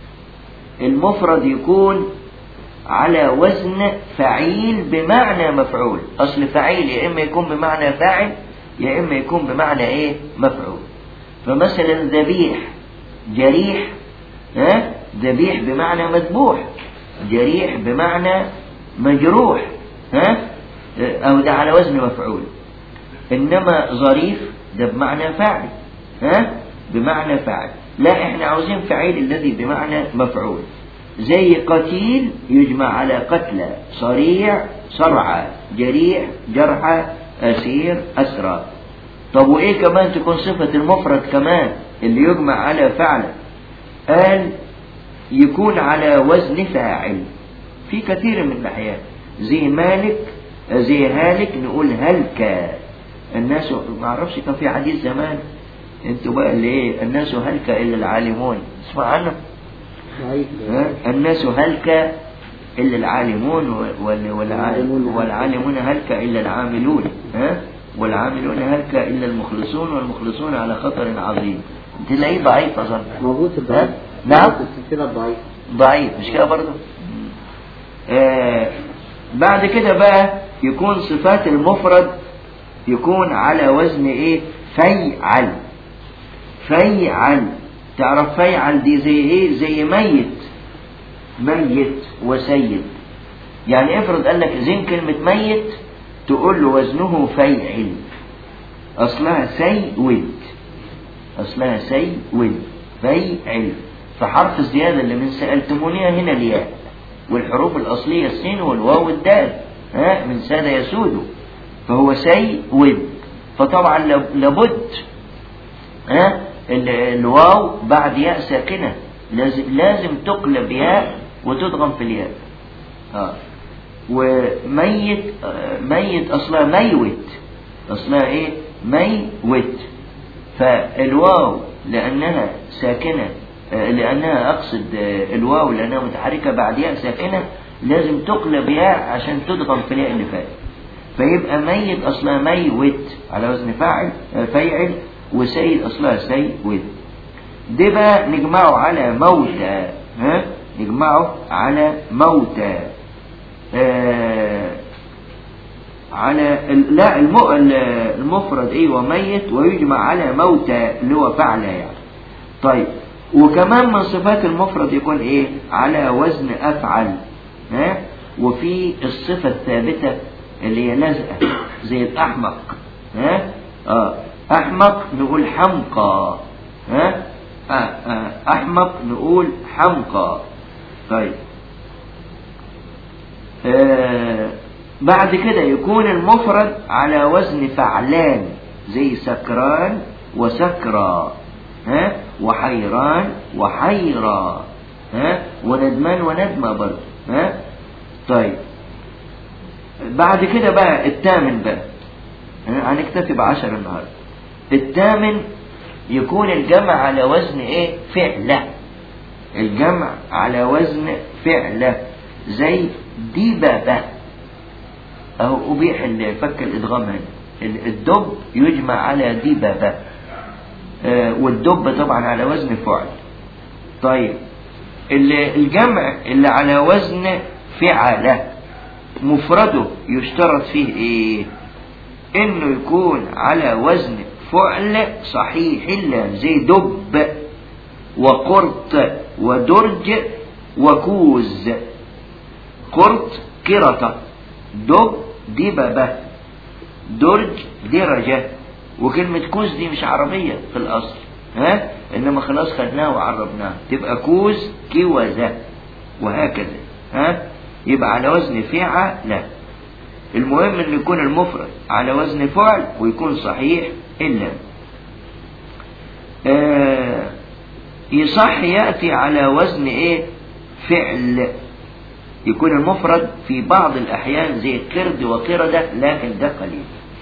المفرد يكون على وزن فعيل بمعنى مفعول أصل فعيل يا إما يكون بمعنى فاعل يا إما يكون بمعنى إيه مفعول فمثلا ذبيح جريح ها ذبيح بمعنى مذبوح جريح بمعنى مجروح ها أو ده على وزن مفعول إنما ظريف ده بمعنى فاعل ها بمعنى فاعل لا احنا عاوزين فعيل الذي بمعنى مفعول زي قتيل يجمع على قتلى صريع صرعى جريح جرحى أسير أسرى طب وإيه كمان تكون صفة المفرد كمان اللي يجمع على فعل قال يكون على وزن فاعل في كثير من الأحيان زي مالك زي هالك نقول هلك الناس ما اعرفش كان في حديث زمان انتوا بقى اللي ايه الناس هلك الا العالمون اسمع عنه ها؟ الناس هلك الا العالمون وال- والع- والعالمون هلك الا العاملون ها والعاملون هلك الا المخلصون والمخلصون على خطر عظيم تلاقيه ضعيف اظن موجود في ها؟ الضعيف نعم في السلسلة الضعيفة ضعيف مش كده برضه آه بعد كده بقى يكون صفات المفرد يكون على وزن ايه فيعل فيعل تعرف فيعل دي زي ايه زي ميت ميت وسيد يعني افرض قال لك زين كلمة ميت تقول له وزنه فيعل أصلها سيود أصلها سيود فيعل فحرف الزيادة اللي من سألتمونيها هنا الياء والحروف الأصلية السين والواو والدال ها من ساد يسود فهو سيود فطبعا لاب- لابد ها ال- الواو بعد ياء ساكنة لازم لازم تقلب ياء وتضغم في الياء اه وميت آه، ميت اصلها ميوت اصلها ايه ميوت فالواو لانها ساكنه آه، لانها اقصد آه، الواو لانها متحركه بعد ياء ساكنه لازم تقلب ياء عشان تضغم في الياء اللي فات فيبقى ميت اصلها ميوت على وزن فاعل آه، فيعل وسيد اصلها سيود ده بقى نجمعه على موتى ها نجمعه على موتى آه على ال- لا الم- ال- المفرد ايوه ميت ويجمع على موتى اللي هو فعل يعني طيب وكمان من صفات المفرد يكون ايه على وزن افعل ها وفي الصفة الثابتة اللي هي لازقة زي الأحمق ها آه. أحمق نقول حمقى ها آه. آه. أحمق نقول حمقى طيب آه. بعد كده يكون المفرد على وزن فعلان زي سكران وسكرى ها وحيران وحيرى ها وندمان وندمة برضه ها طيب بعد كده بقى الثامن بقى ها؟ هنكتفي بعشر النهارده الثامن يكون الجمع على وزن ايه فعلة الجمع على وزن فعلة زي ديبابة اهو ابيح الفك الادغام هنا ال- الدب يجمع على ديبابة آه، والدب طبعا على وزن فعل طيب ال- الجمع اللي على وزن فعلة مفرده يشترط فيه ايه انه يكون على وزن فعل صحيح اللام زي دب وقرط ودرج وكوز قرط قرطة دب دببة درج درجة وكلمة كوز دي مش عربية في الأصل ها إنما خلاص خدناها وعربناها تبقى كوز كوزة وهكذا ها يبقى على وزن فعل المهم ان يكون المفرد على وزن فعل ويكون صحيح الا آه يصح ياتي على وزن ايه فعل يكون المفرد في بعض الاحيان زي قرد وقردة لكن ده قليل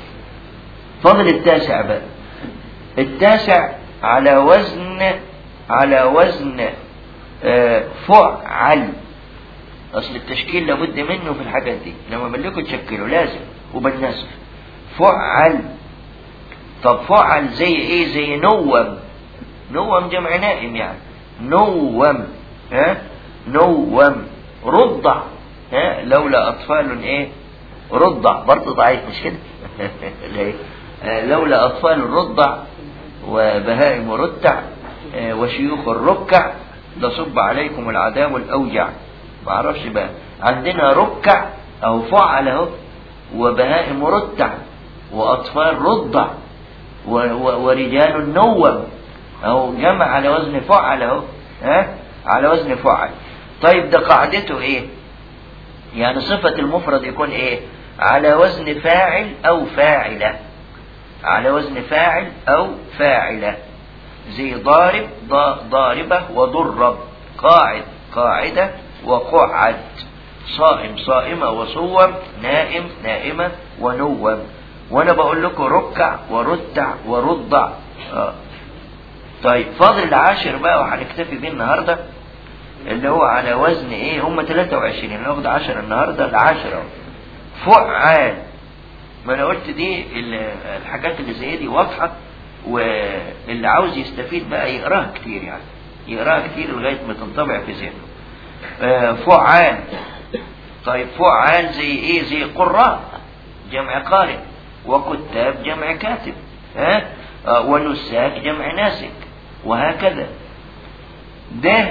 فضل التاسع بقى التاسع على وزن على وزن آه فعل اصل التشكيل لابد منه في الحاجات دي لما ملكوا تشكلوا لازم وبالنسب فعل طب فعل زي ايه زي نوم نوم جمع نائم يعني نوم ها نوم رضع ها لولا اطفال ايه رضع برضه ضعيف مش كده ليه؟ آه، لولا اطفال رضع وبهائم رتع آه، وشيوخ الركع لصب عليكم العذاب الاوجع ما اعرفش بقى عندنا ركع او فعل اهو وبهائم رتع واطفال رضع و- و- ورجال نوم اهو جمع على وزن فعل اهو ها على وزن فعل طيب ده قاعدته ايه يعني صفة المفرد يكون ايه على وزن فاعل او فاعلة على وزن فاعل او فاعلة زي ضارب ضا- ضاربة وضرب قاعد قاعدة وقعد صائم صائمة وصوم نائم نائمة ونوم وانا بقول لكم ركع ورتع ورضع آه. طيب فاضل العاشر بقى وهنكتفي بيه النهارده اللي هو على وزن ايه هم 23 هناخد 10 النهارده العاشر اهو فعال ما انا قلت دي ال- الحاجات اللي زي دي واضحه واللي عاوز يستفيد بقى يقراها كتير يعني يقراها كتير لغايه ما تنطبع في ذهنه آه، فعال طيب فعال زي ايه زي قراء جمع قارئ وكتاب جمع كاتب ها آه، ونساك جمع ناسك وهكذا ده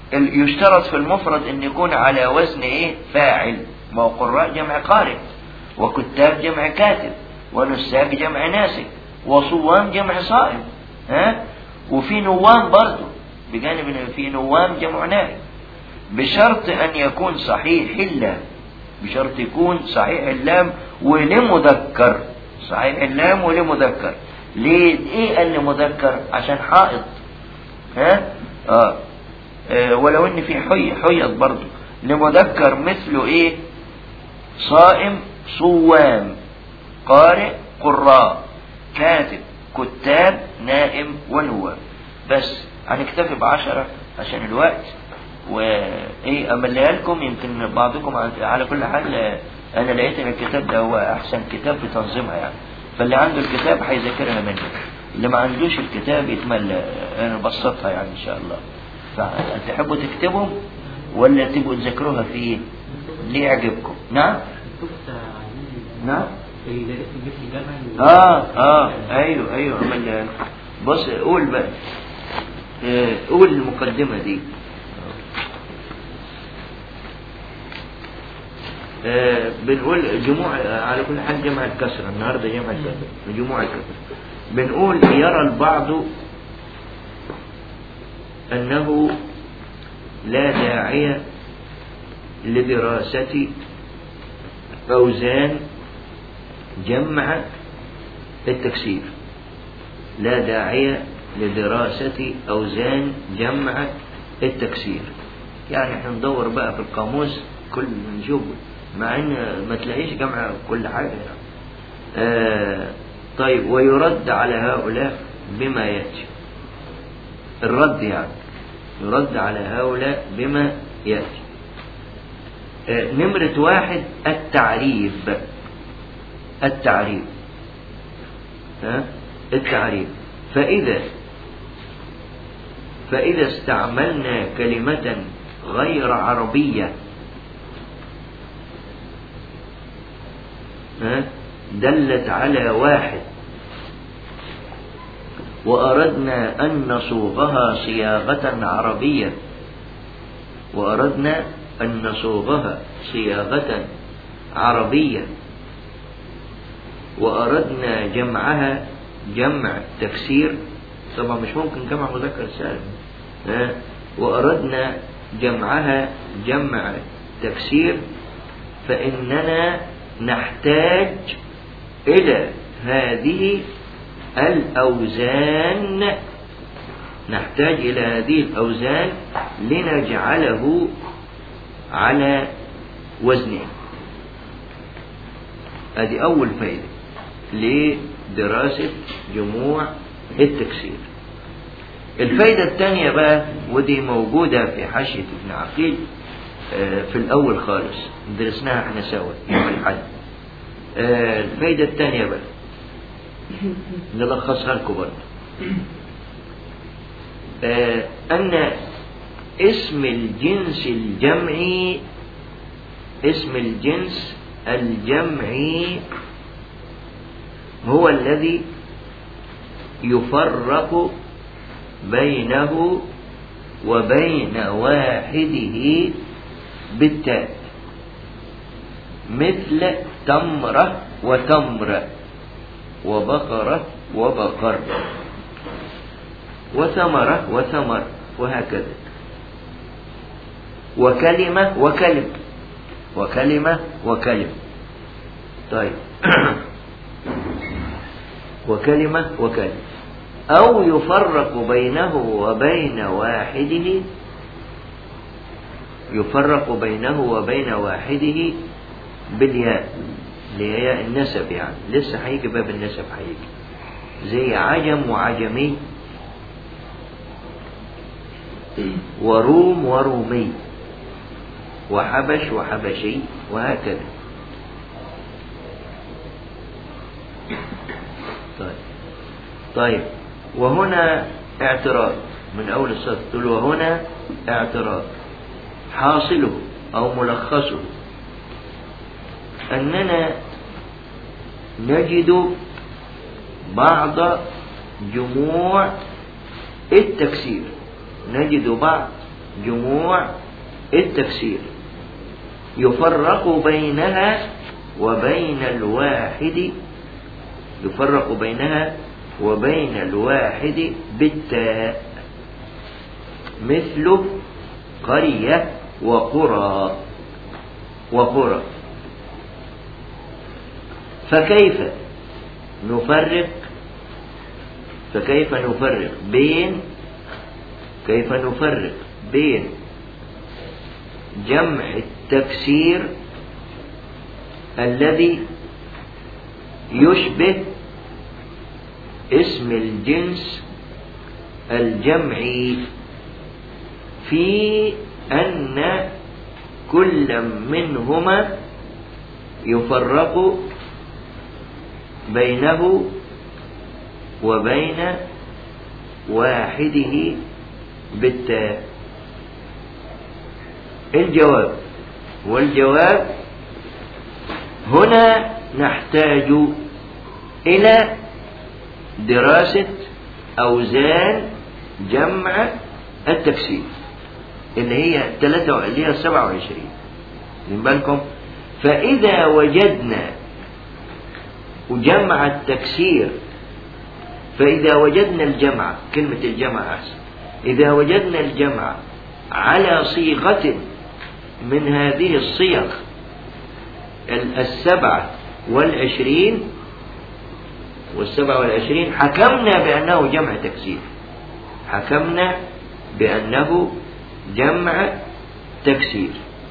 ال- يشترط في المفرد ان يكون على وزن ايه فاعل ما هو قراء جمع قارئ وكتاب جمع كاتب ونساك جمع ناسك وصوام جمع صائم ها وفي نوام برضه بجانب ان في نوام جمع نائم بشرط ان يكون صحيح اللام بشرط يكون صحيح اللام ولمذكر صحيح اللام ولمذكر ليه ايه قال لمذكر عشان حائط ها اه, آه ولو ان في حي حيض برضه لمذكر مثله ايه صائم صوام قارئ قراء كاتب كتاب نائم ونواب بس هنكتفي بعشرة عشان الوقت وايه امليها لكم يمكن بعضكم على كل حال آه، انا لقيت ان الكتاب ده هو احسن كتاب في تنظيمها يعني فاللي عنده الكتاب هيذاكرها منه اللي ما عندوش الكتاب يتملى انا بسطها يعني ان شاء الله فتحبوا تكتبوا ولا تبقوا تذاكروها في اللي يعجبكم نعم نعم اه اه ايوه ايوه امال بص قول بقى آه، قول المقدمة دي آه، بنقول جموع آه، على كل حال جمع الكسرة النهاردة جمع الكسرة جموع الكسرة بنقول يرى البعض أنه لا داعي لدراسة أوزان جمع التكسير لا داعي لدراسة أوزان جمع التكسير يعني احنا ندور بقى في القاموس كل نشوف مع ان ما تلاقيش جمع كل حاجة يعني. آه طيب ويرد على هؤلاء بما يأتي الرد يعني يرد على هؤلاء بما يأتي آه نمرة واحد التعريف التعريف ها التعريف فإذا فإذا استعملنا كلمة غير عربية ها دلت على واحد وأردنا أن نصوغها صياغة عربية وأردنا أن نصوغها صياغة عربية وأردنا جمعها جمع تكسير طبعا مش ممكن جمع مذكر سالم ها؟ وأردنا جمعها جمع تكسير فإننا نحتاج إلى هذه الأوزان نحتاج إلى هذه الأوزان لنجعله على وزنه هذه أول فائدة لدراسة جموع التكسير الفايدة الثانية بقى ودي موجودة في حاشية ابن عقيل آه، في الأول خالص درسناها احنا سوا يوم الحد آه، الفايدة الثانية بقى نلخصها لكم برضه آه، أن اسم الجنس الجمعي اسم الجنس الجمعي هو الذي يفرق بينه وبين واحده بالتاء مثل تمرة وتمر وبقرة وبقر وثمرة وثمر وهكذا وكلمة وكلم وكلمة وكلم طيب وكلمة وكلم أو يفرق بينه وبين واحده يفرق بينه وبين واحده بالياء اللي هي ياء النسب يعني لسه هيجي باب النسب هيجي زي عجم وعجمي وروم ورومي وحبش وحبشي وهكذا طيب طيب وهنا اعتراض من أول السطر تقول وهنا اعتراض حاصله أو ملخصه أننا نجد بعض جموع التكسير نجد بعض جموع التكسير يفرق بينها وبين الواحد يفرق بينها وبين الواحد بالتاء مثل قرية وقرى وقرى فكيف نفرق فكيف نفرق بين كيف نفرق بين جمع التكسير الذي يشبه اسم الجنس الجمعي في أن كل منهما يفرق بينه وبين واحده بالتاء الجواب والجواب هنا نحتاج إلى دراسة أوزان جمع التكسير اللي هي 3 اللي هي 27 من بالكم فإذا وجدنا وجمع التكسير فإذا وجدنا الجمع كلمة الجمع أحسن إذا وجدنا الجمع على صيغة من هذه الصيغ السبعة والعشرين والسبعة والعشرين حكمنا بأنه جمع تكسير حكمنا بأنه جمع تكسير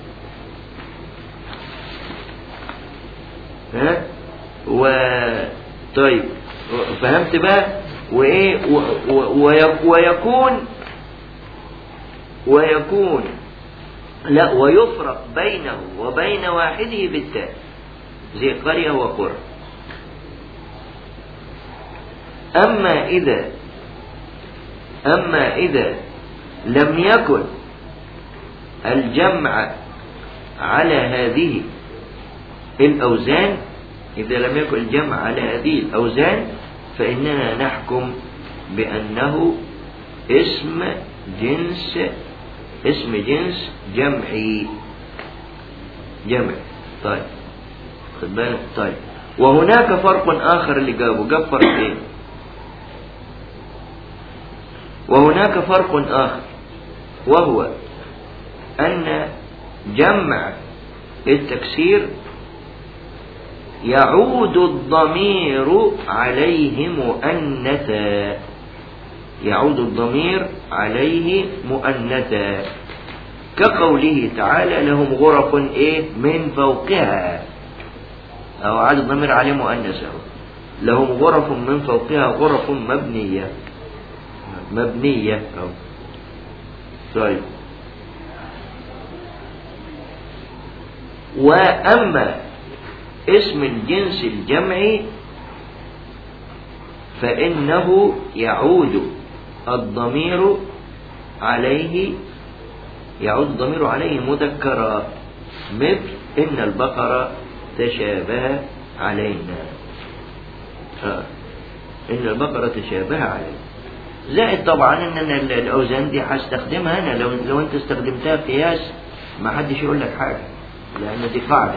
ها و طيب فهمت بقى وايه و... و... ويكون ويكون لا ويفرق بينه وبين واحده بالتاء زي قرية وقرى أما إذا أما إذا لم يكن الجمع على هذه الأوزان إذا لم يكن الجمع على هذه الأوزان فإننا نحكم بأنه اسم جنس اسم جنس جمعي جمع طيب خد بالك طيب وهناك فرق آخر اللي جابه جاب فرقين وهناك فرق آخر وهو أن جمع التكسير يعود الضمير عليه مؤنثا يعود الضمير عليه مؤنثا كقوله تعالى لهم غرف ايه من فوقها او عاد الضمير عليه مؤنثا لهم غرف من فوقها غرف مبنية مبنية أو طيب وأما اسم الجنس الجمعي فإنه يعود الضمير عليه يعود الضمير عليه مذكرا مثل إن البقرة تشابه علينا آه. إن البقرة تشابه علينا زائد طبعا ان أنا الاوزان دي هستخدمها انا لو لو انت استخدمتها قياس ما حدش يقول لك حاجه لان دي قاعده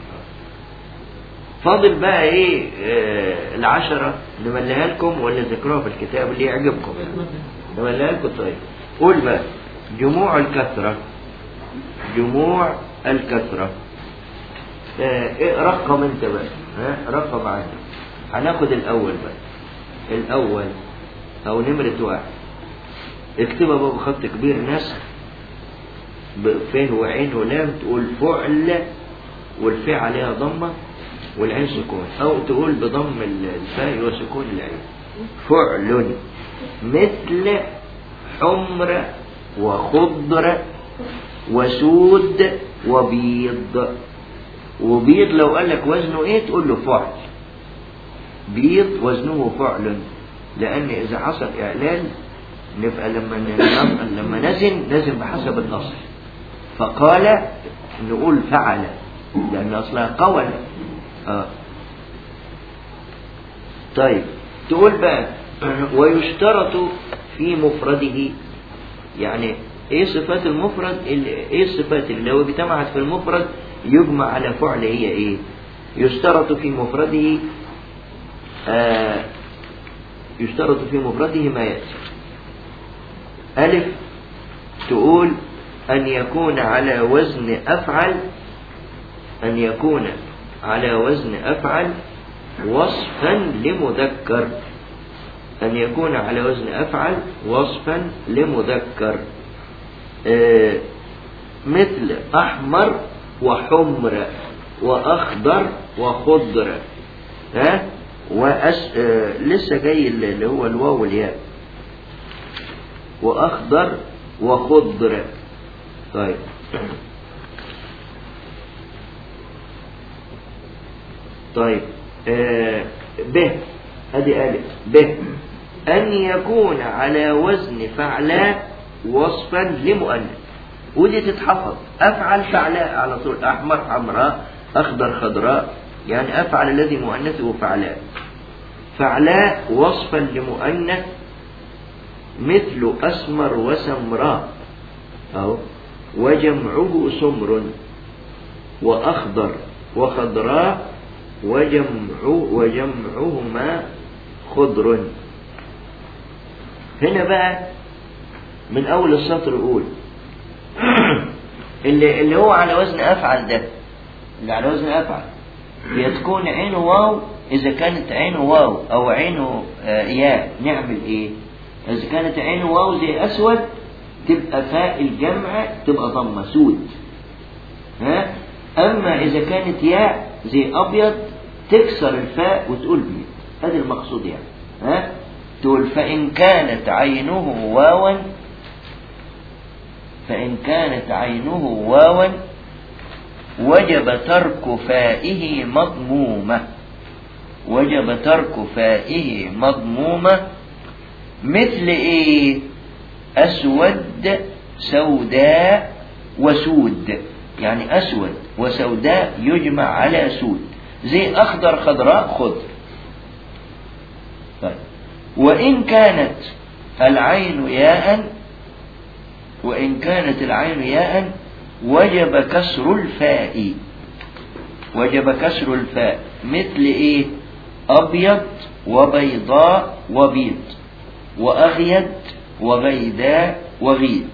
فاضل بقى ايه آه العشرة نمليها لكم ولا ذكروها في الكتاب اللي يعجبكم يعني نمليها لكم طيب قول بقى جموع الكثرة جموع الكثرة آه إيه رقم انت بقى ها رقم عندك هناخد الاول بقى الاول او نمرة واحد اكتبها بقى بخط كبير نسخ فيه وعين ولام تقول فعل والفاء عليها ضمه والعين سكون أو تقول بضم الفاء وسكون العين فعل مثل حمر وخضر وسود وبيض وبيض لو قال لك وزنه ايه تقول له فعل بيض وزنه فعل لأن إذا حصل إعلان نبقى لما لما نزن نزن بحسب الأصل فقال نقول فعل لأن أصلها قول آه. طيب تقول بقى ويشترط في مفرده يعني ايه صفات المفرد ال- ايه الصفات اللي لو اجتمعت في المفرد يجمع على فعل هي ايه يشترط في مفرده آه يشترط في مفرده ما يأتي ألف تقول أن يكون على وزن أفعل أن يكون على وزن أفعل وصفا لمذكر أن يكون على وزن أفعل وصفا لمذكر آه، مثل أحمر وحمر وأخضر وخضر ها وأس... آه، لسه جاي اللي هو الواو والياء وأخضر وخضر طيب طيب آه ب ادي الف ب ان يكون على وزن فعلاء وصفا لمؤنث ودي تتحفظ افعل فعلاء على طول احمر حمراء اخضر خضراء يعني افعل الذي مؤنثه فعلاء فعلاء وصفا لمؤنث مثل اسمر وسمراء أو وجمعه سمر وأخضر وخضراء وجمع وجمعهما خضر هنا بقى من أول السطر يقول اللي, اللي هو على وزن أفعل ده اللي على وزن أفعل بتكون عينه واو إذا كانت عينه واو أو عينه آه ياء نعمل إيه؟ إذا كانت عينه واو زي أسود تبقى فاء الجمع تبقى ضمة سود ها أما إذا كانت ياء زي أبيض تكسر الفاء وتقول بيض هذا المقصود يعني ها تقول فإن كانت عينه واوا فإن كانت عينه واوا وجب ترك فائه مضمومة وجب ترك فائه مضمومة مثل إيه أسود سوداء وسود يعني أسود وسوداء يجمع على سود زي أخضر خضراء خضر طيب وإن كانت العين ياء وإن كانت العين ياء وجب كسر الفاء وجب كسر الفاء مثل إيه أبيض وبيضاء وبيض وأغيد وغيداء وغيد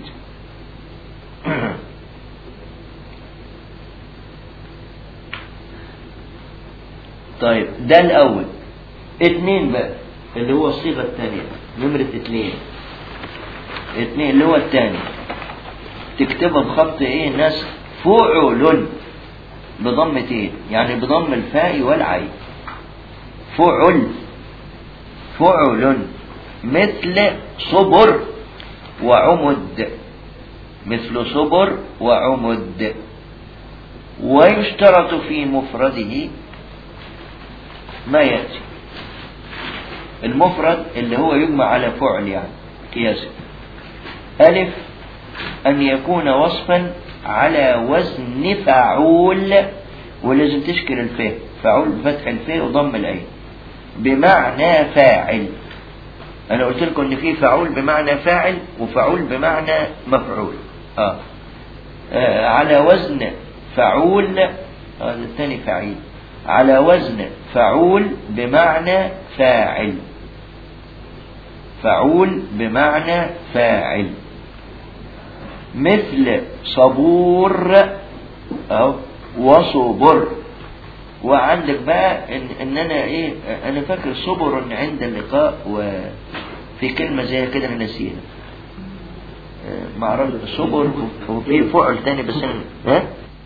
طيب ده الأول اتنين بقى اللي هو الصيغة الثانية نمرة اتنين اتنين اللي هو الثاني تكتبها بخط ايه نسخ فعل بضمتين يعني بضم الفاء والعين فعل فعل مثل صبر وعمد مثل صبر وعمد ويشترط في مفرده ما يأتي المفرد اللي هو يجمع على فعل يعني قياسا ألف أن يكون وصفا على وزن فعول ولازم تشكل الفاء فعول بفتح الفاء وضم العين بمعنى فاعل أنا قلت لكم إن في فعول بمعنى فاعل وفعول بمعنى مفعول آه. آه على وزن فعول هذا آه الثاني فعيل على وزن فعول بمعنى فاعل فعول بمعنى فاعل مثل صبور أو وصبر وعندك بقى إن, ان انا ايه انا فاكر صبر عند اللقاء وفي كلمه زي كده انا ناسيها معرفش صبر وفي فعل تاني بس انا ها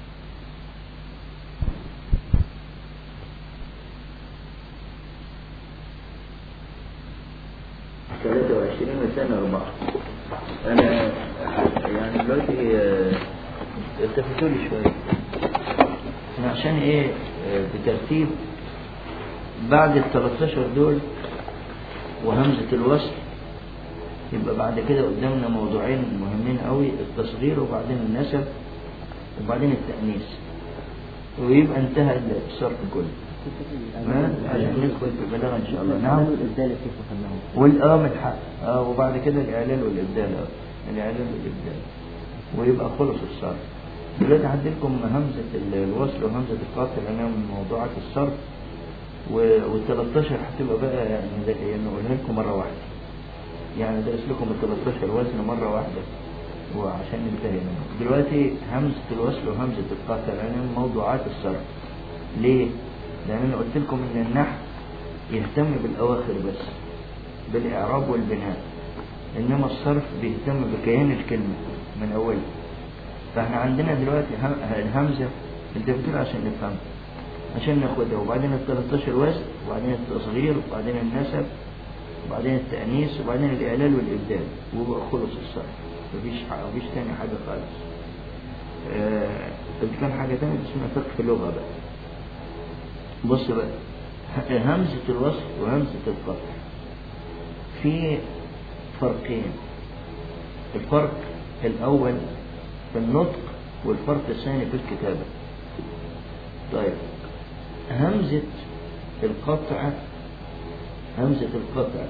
23 سنة أربعة أنا يعني دلوقتي التفتوا لي شوية احنا عشان ايه بترتيب بعد ال 13 دول وهمزة الوصل يبقى بعد كده قدامنا موضوعين مهمين قوي التصغير وبعدين النسب وبعدين التأنيث ويبقى انتهى الشرط كله عشان ندخل في البلاغة ان شاء الله نعم الإبدال كيف خلناه والآه من حق اه وبعد كده الإعلان والإبدال اه الإعلان والإبدال ويبقى خلص الصرف دلوقتي هديلكم همزة ال- الوصل وهمزة القطع لأنها من موضوعات الصرف وال 13 هتبقى بقى يعني ده- يعني نقولها لكم مرة واحدة يعني درس لكم ال 13 وزن مرة واحدة وعشان ننتهي منه دلوقتي همزة الوصل وهمزة القطع لأنها من موضوعات الصرف ليه؟ لأن أنا قلت لكم إن النحو يهتم بالأواخر بس بالإعراب والبناء إنما الصرف بيهتم بكيان الكلمة من أولها فاحنا عندنا دلوقتي هم- الهمزة انت بتقول عشان نفهم عشان ناخدها وبعدين ال 13 وزن وبعدين التصغير وبعدين النسب وبعدين التأنيث وبعدين الإعلال والإبدال وبقى خلص الصرف مفيش ح- مفيش تاني حاجة خالص آه، اللي كان حاجة تانية اسمها فقه اللغة بقى بص بقى ه- همزة الوصل وهمزة القطع في فرقين الفرق الأول في النطق والفرق الثاني في الكتابة طيب همزة القطع همزة القطع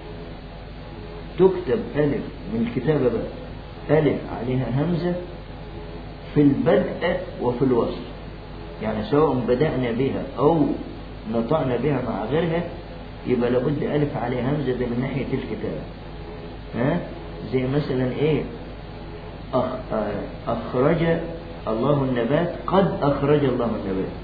تكتب ألف من الكتابة بقى ألف عليها همزة في البدء وفي الوصل يعني سواء بدأنا بها أو نطقنا بها مع غيرها يبقى لابد ألف عليها همزة ده من ناحية الكتابة ها زي مثلا إيه أخ- آه، أخرج الله النبات قد أخرج الله النبات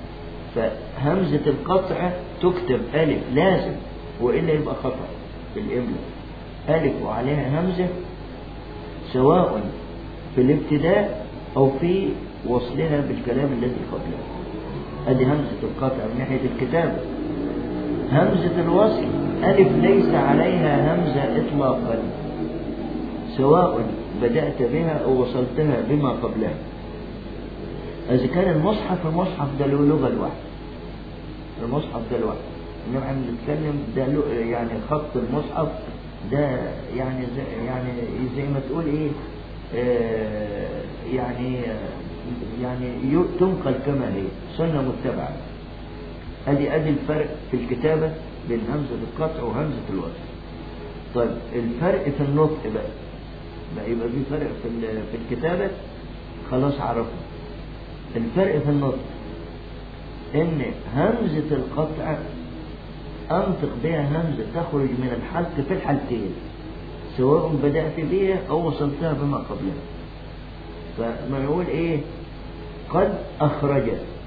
فهمزة القطع تكتب ألف لازم وإلا يبقى خطأ في الإملاء ألف وعليها همزة سواء في الابتداء أو في وصلها بالكلام الذي قبله أدي همزة القطع من ناحية الكتابة همزة الوصل ألف ليس عليها همزة إطلاقا سواء بدأت بها أو وصلتها بما قبلها إذا كان المصحف المصحف ده له لغة لوحده المصحف ده لوحده إنما احنا بنتكلم ده له- يعني خط المصحف ده يعني زي يعني زي ما تقول إيه آه يعني يعني يو- تنقل كما هي سنة متبعة ادي ادي الفرق في الكتابة بين همزة القطع وهمزة الوصل طيب الفرق في النطق بقى بقى يبقى في فرق في ال- في الكتابة خلاص عرفنا الفرق في النطق ان همزة القطع انطق بها همزة تخرج من الحلق في الحالتين سواء بدأت بها او وصلتها بما قبلها فما نقول ايه قد اخرج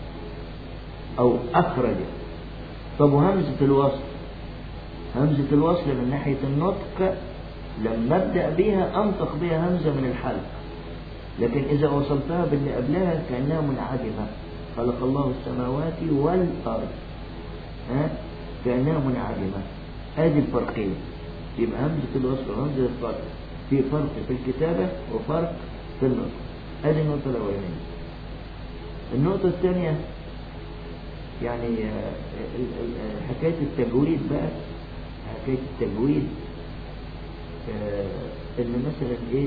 او اخرج طب وهمزة الوصل همزة الوصل من ناحية النطق لما ابدأ بها انطق بها همزة من الحلق لكن إذا وصلتها باللي قبلها كأنها منعدمة خلق الله السماوات والأرض ها كأنها منعدمة ادي الفرقين يبقى همزة الوصل وهمزة القطع في فرق في الكتابة وفرق في النطق ادي النقطة الأولانية النقطة الثانية يعني آه، ال- ال- آه، حكاية التجويد بقى حكاية التجويد آه، إن مثلا إيه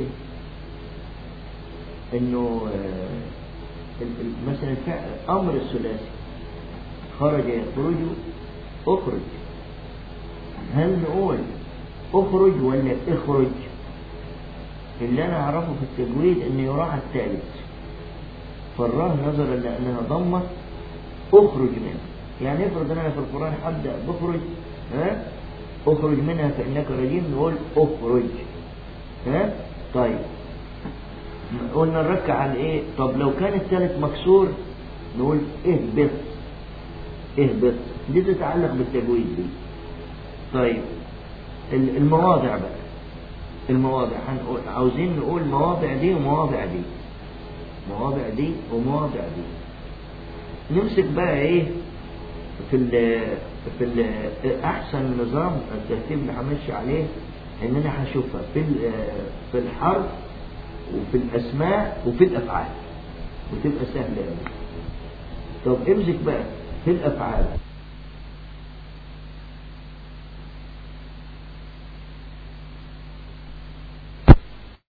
إنه آه، ال- ال- مثلا الفعل أمر الثلاثي خرج يخرج اخرج هل نقول اخرج ولا اخرج اللي انا اعرفه في التجويد ان يراعى الثالث فالراه نظرا لانها ضمه اخرج منها يعني افرض انا في القران هبدا بخرج ها اخرج منها فانك رجيم نقول اخرج ها طيب قلنا نركع على ايه طب لو كان الثالث مكسور نقول اهبط اهبط دي تتعلق بالتجويد دي طيب ال- المواضع بقى المواضع هنقول عاوزين نقول مواضع دي ومواضع دي مواضع دي ومواضع دي نمسك بقى ايه في ال في ال احسن نظام الترتيب اللي همشي عليه ان انا هشوفها في ال- في الحرف وفي الاسماء وفي الافعال وتبقى سهله قوي طب امسك بقى في الافعال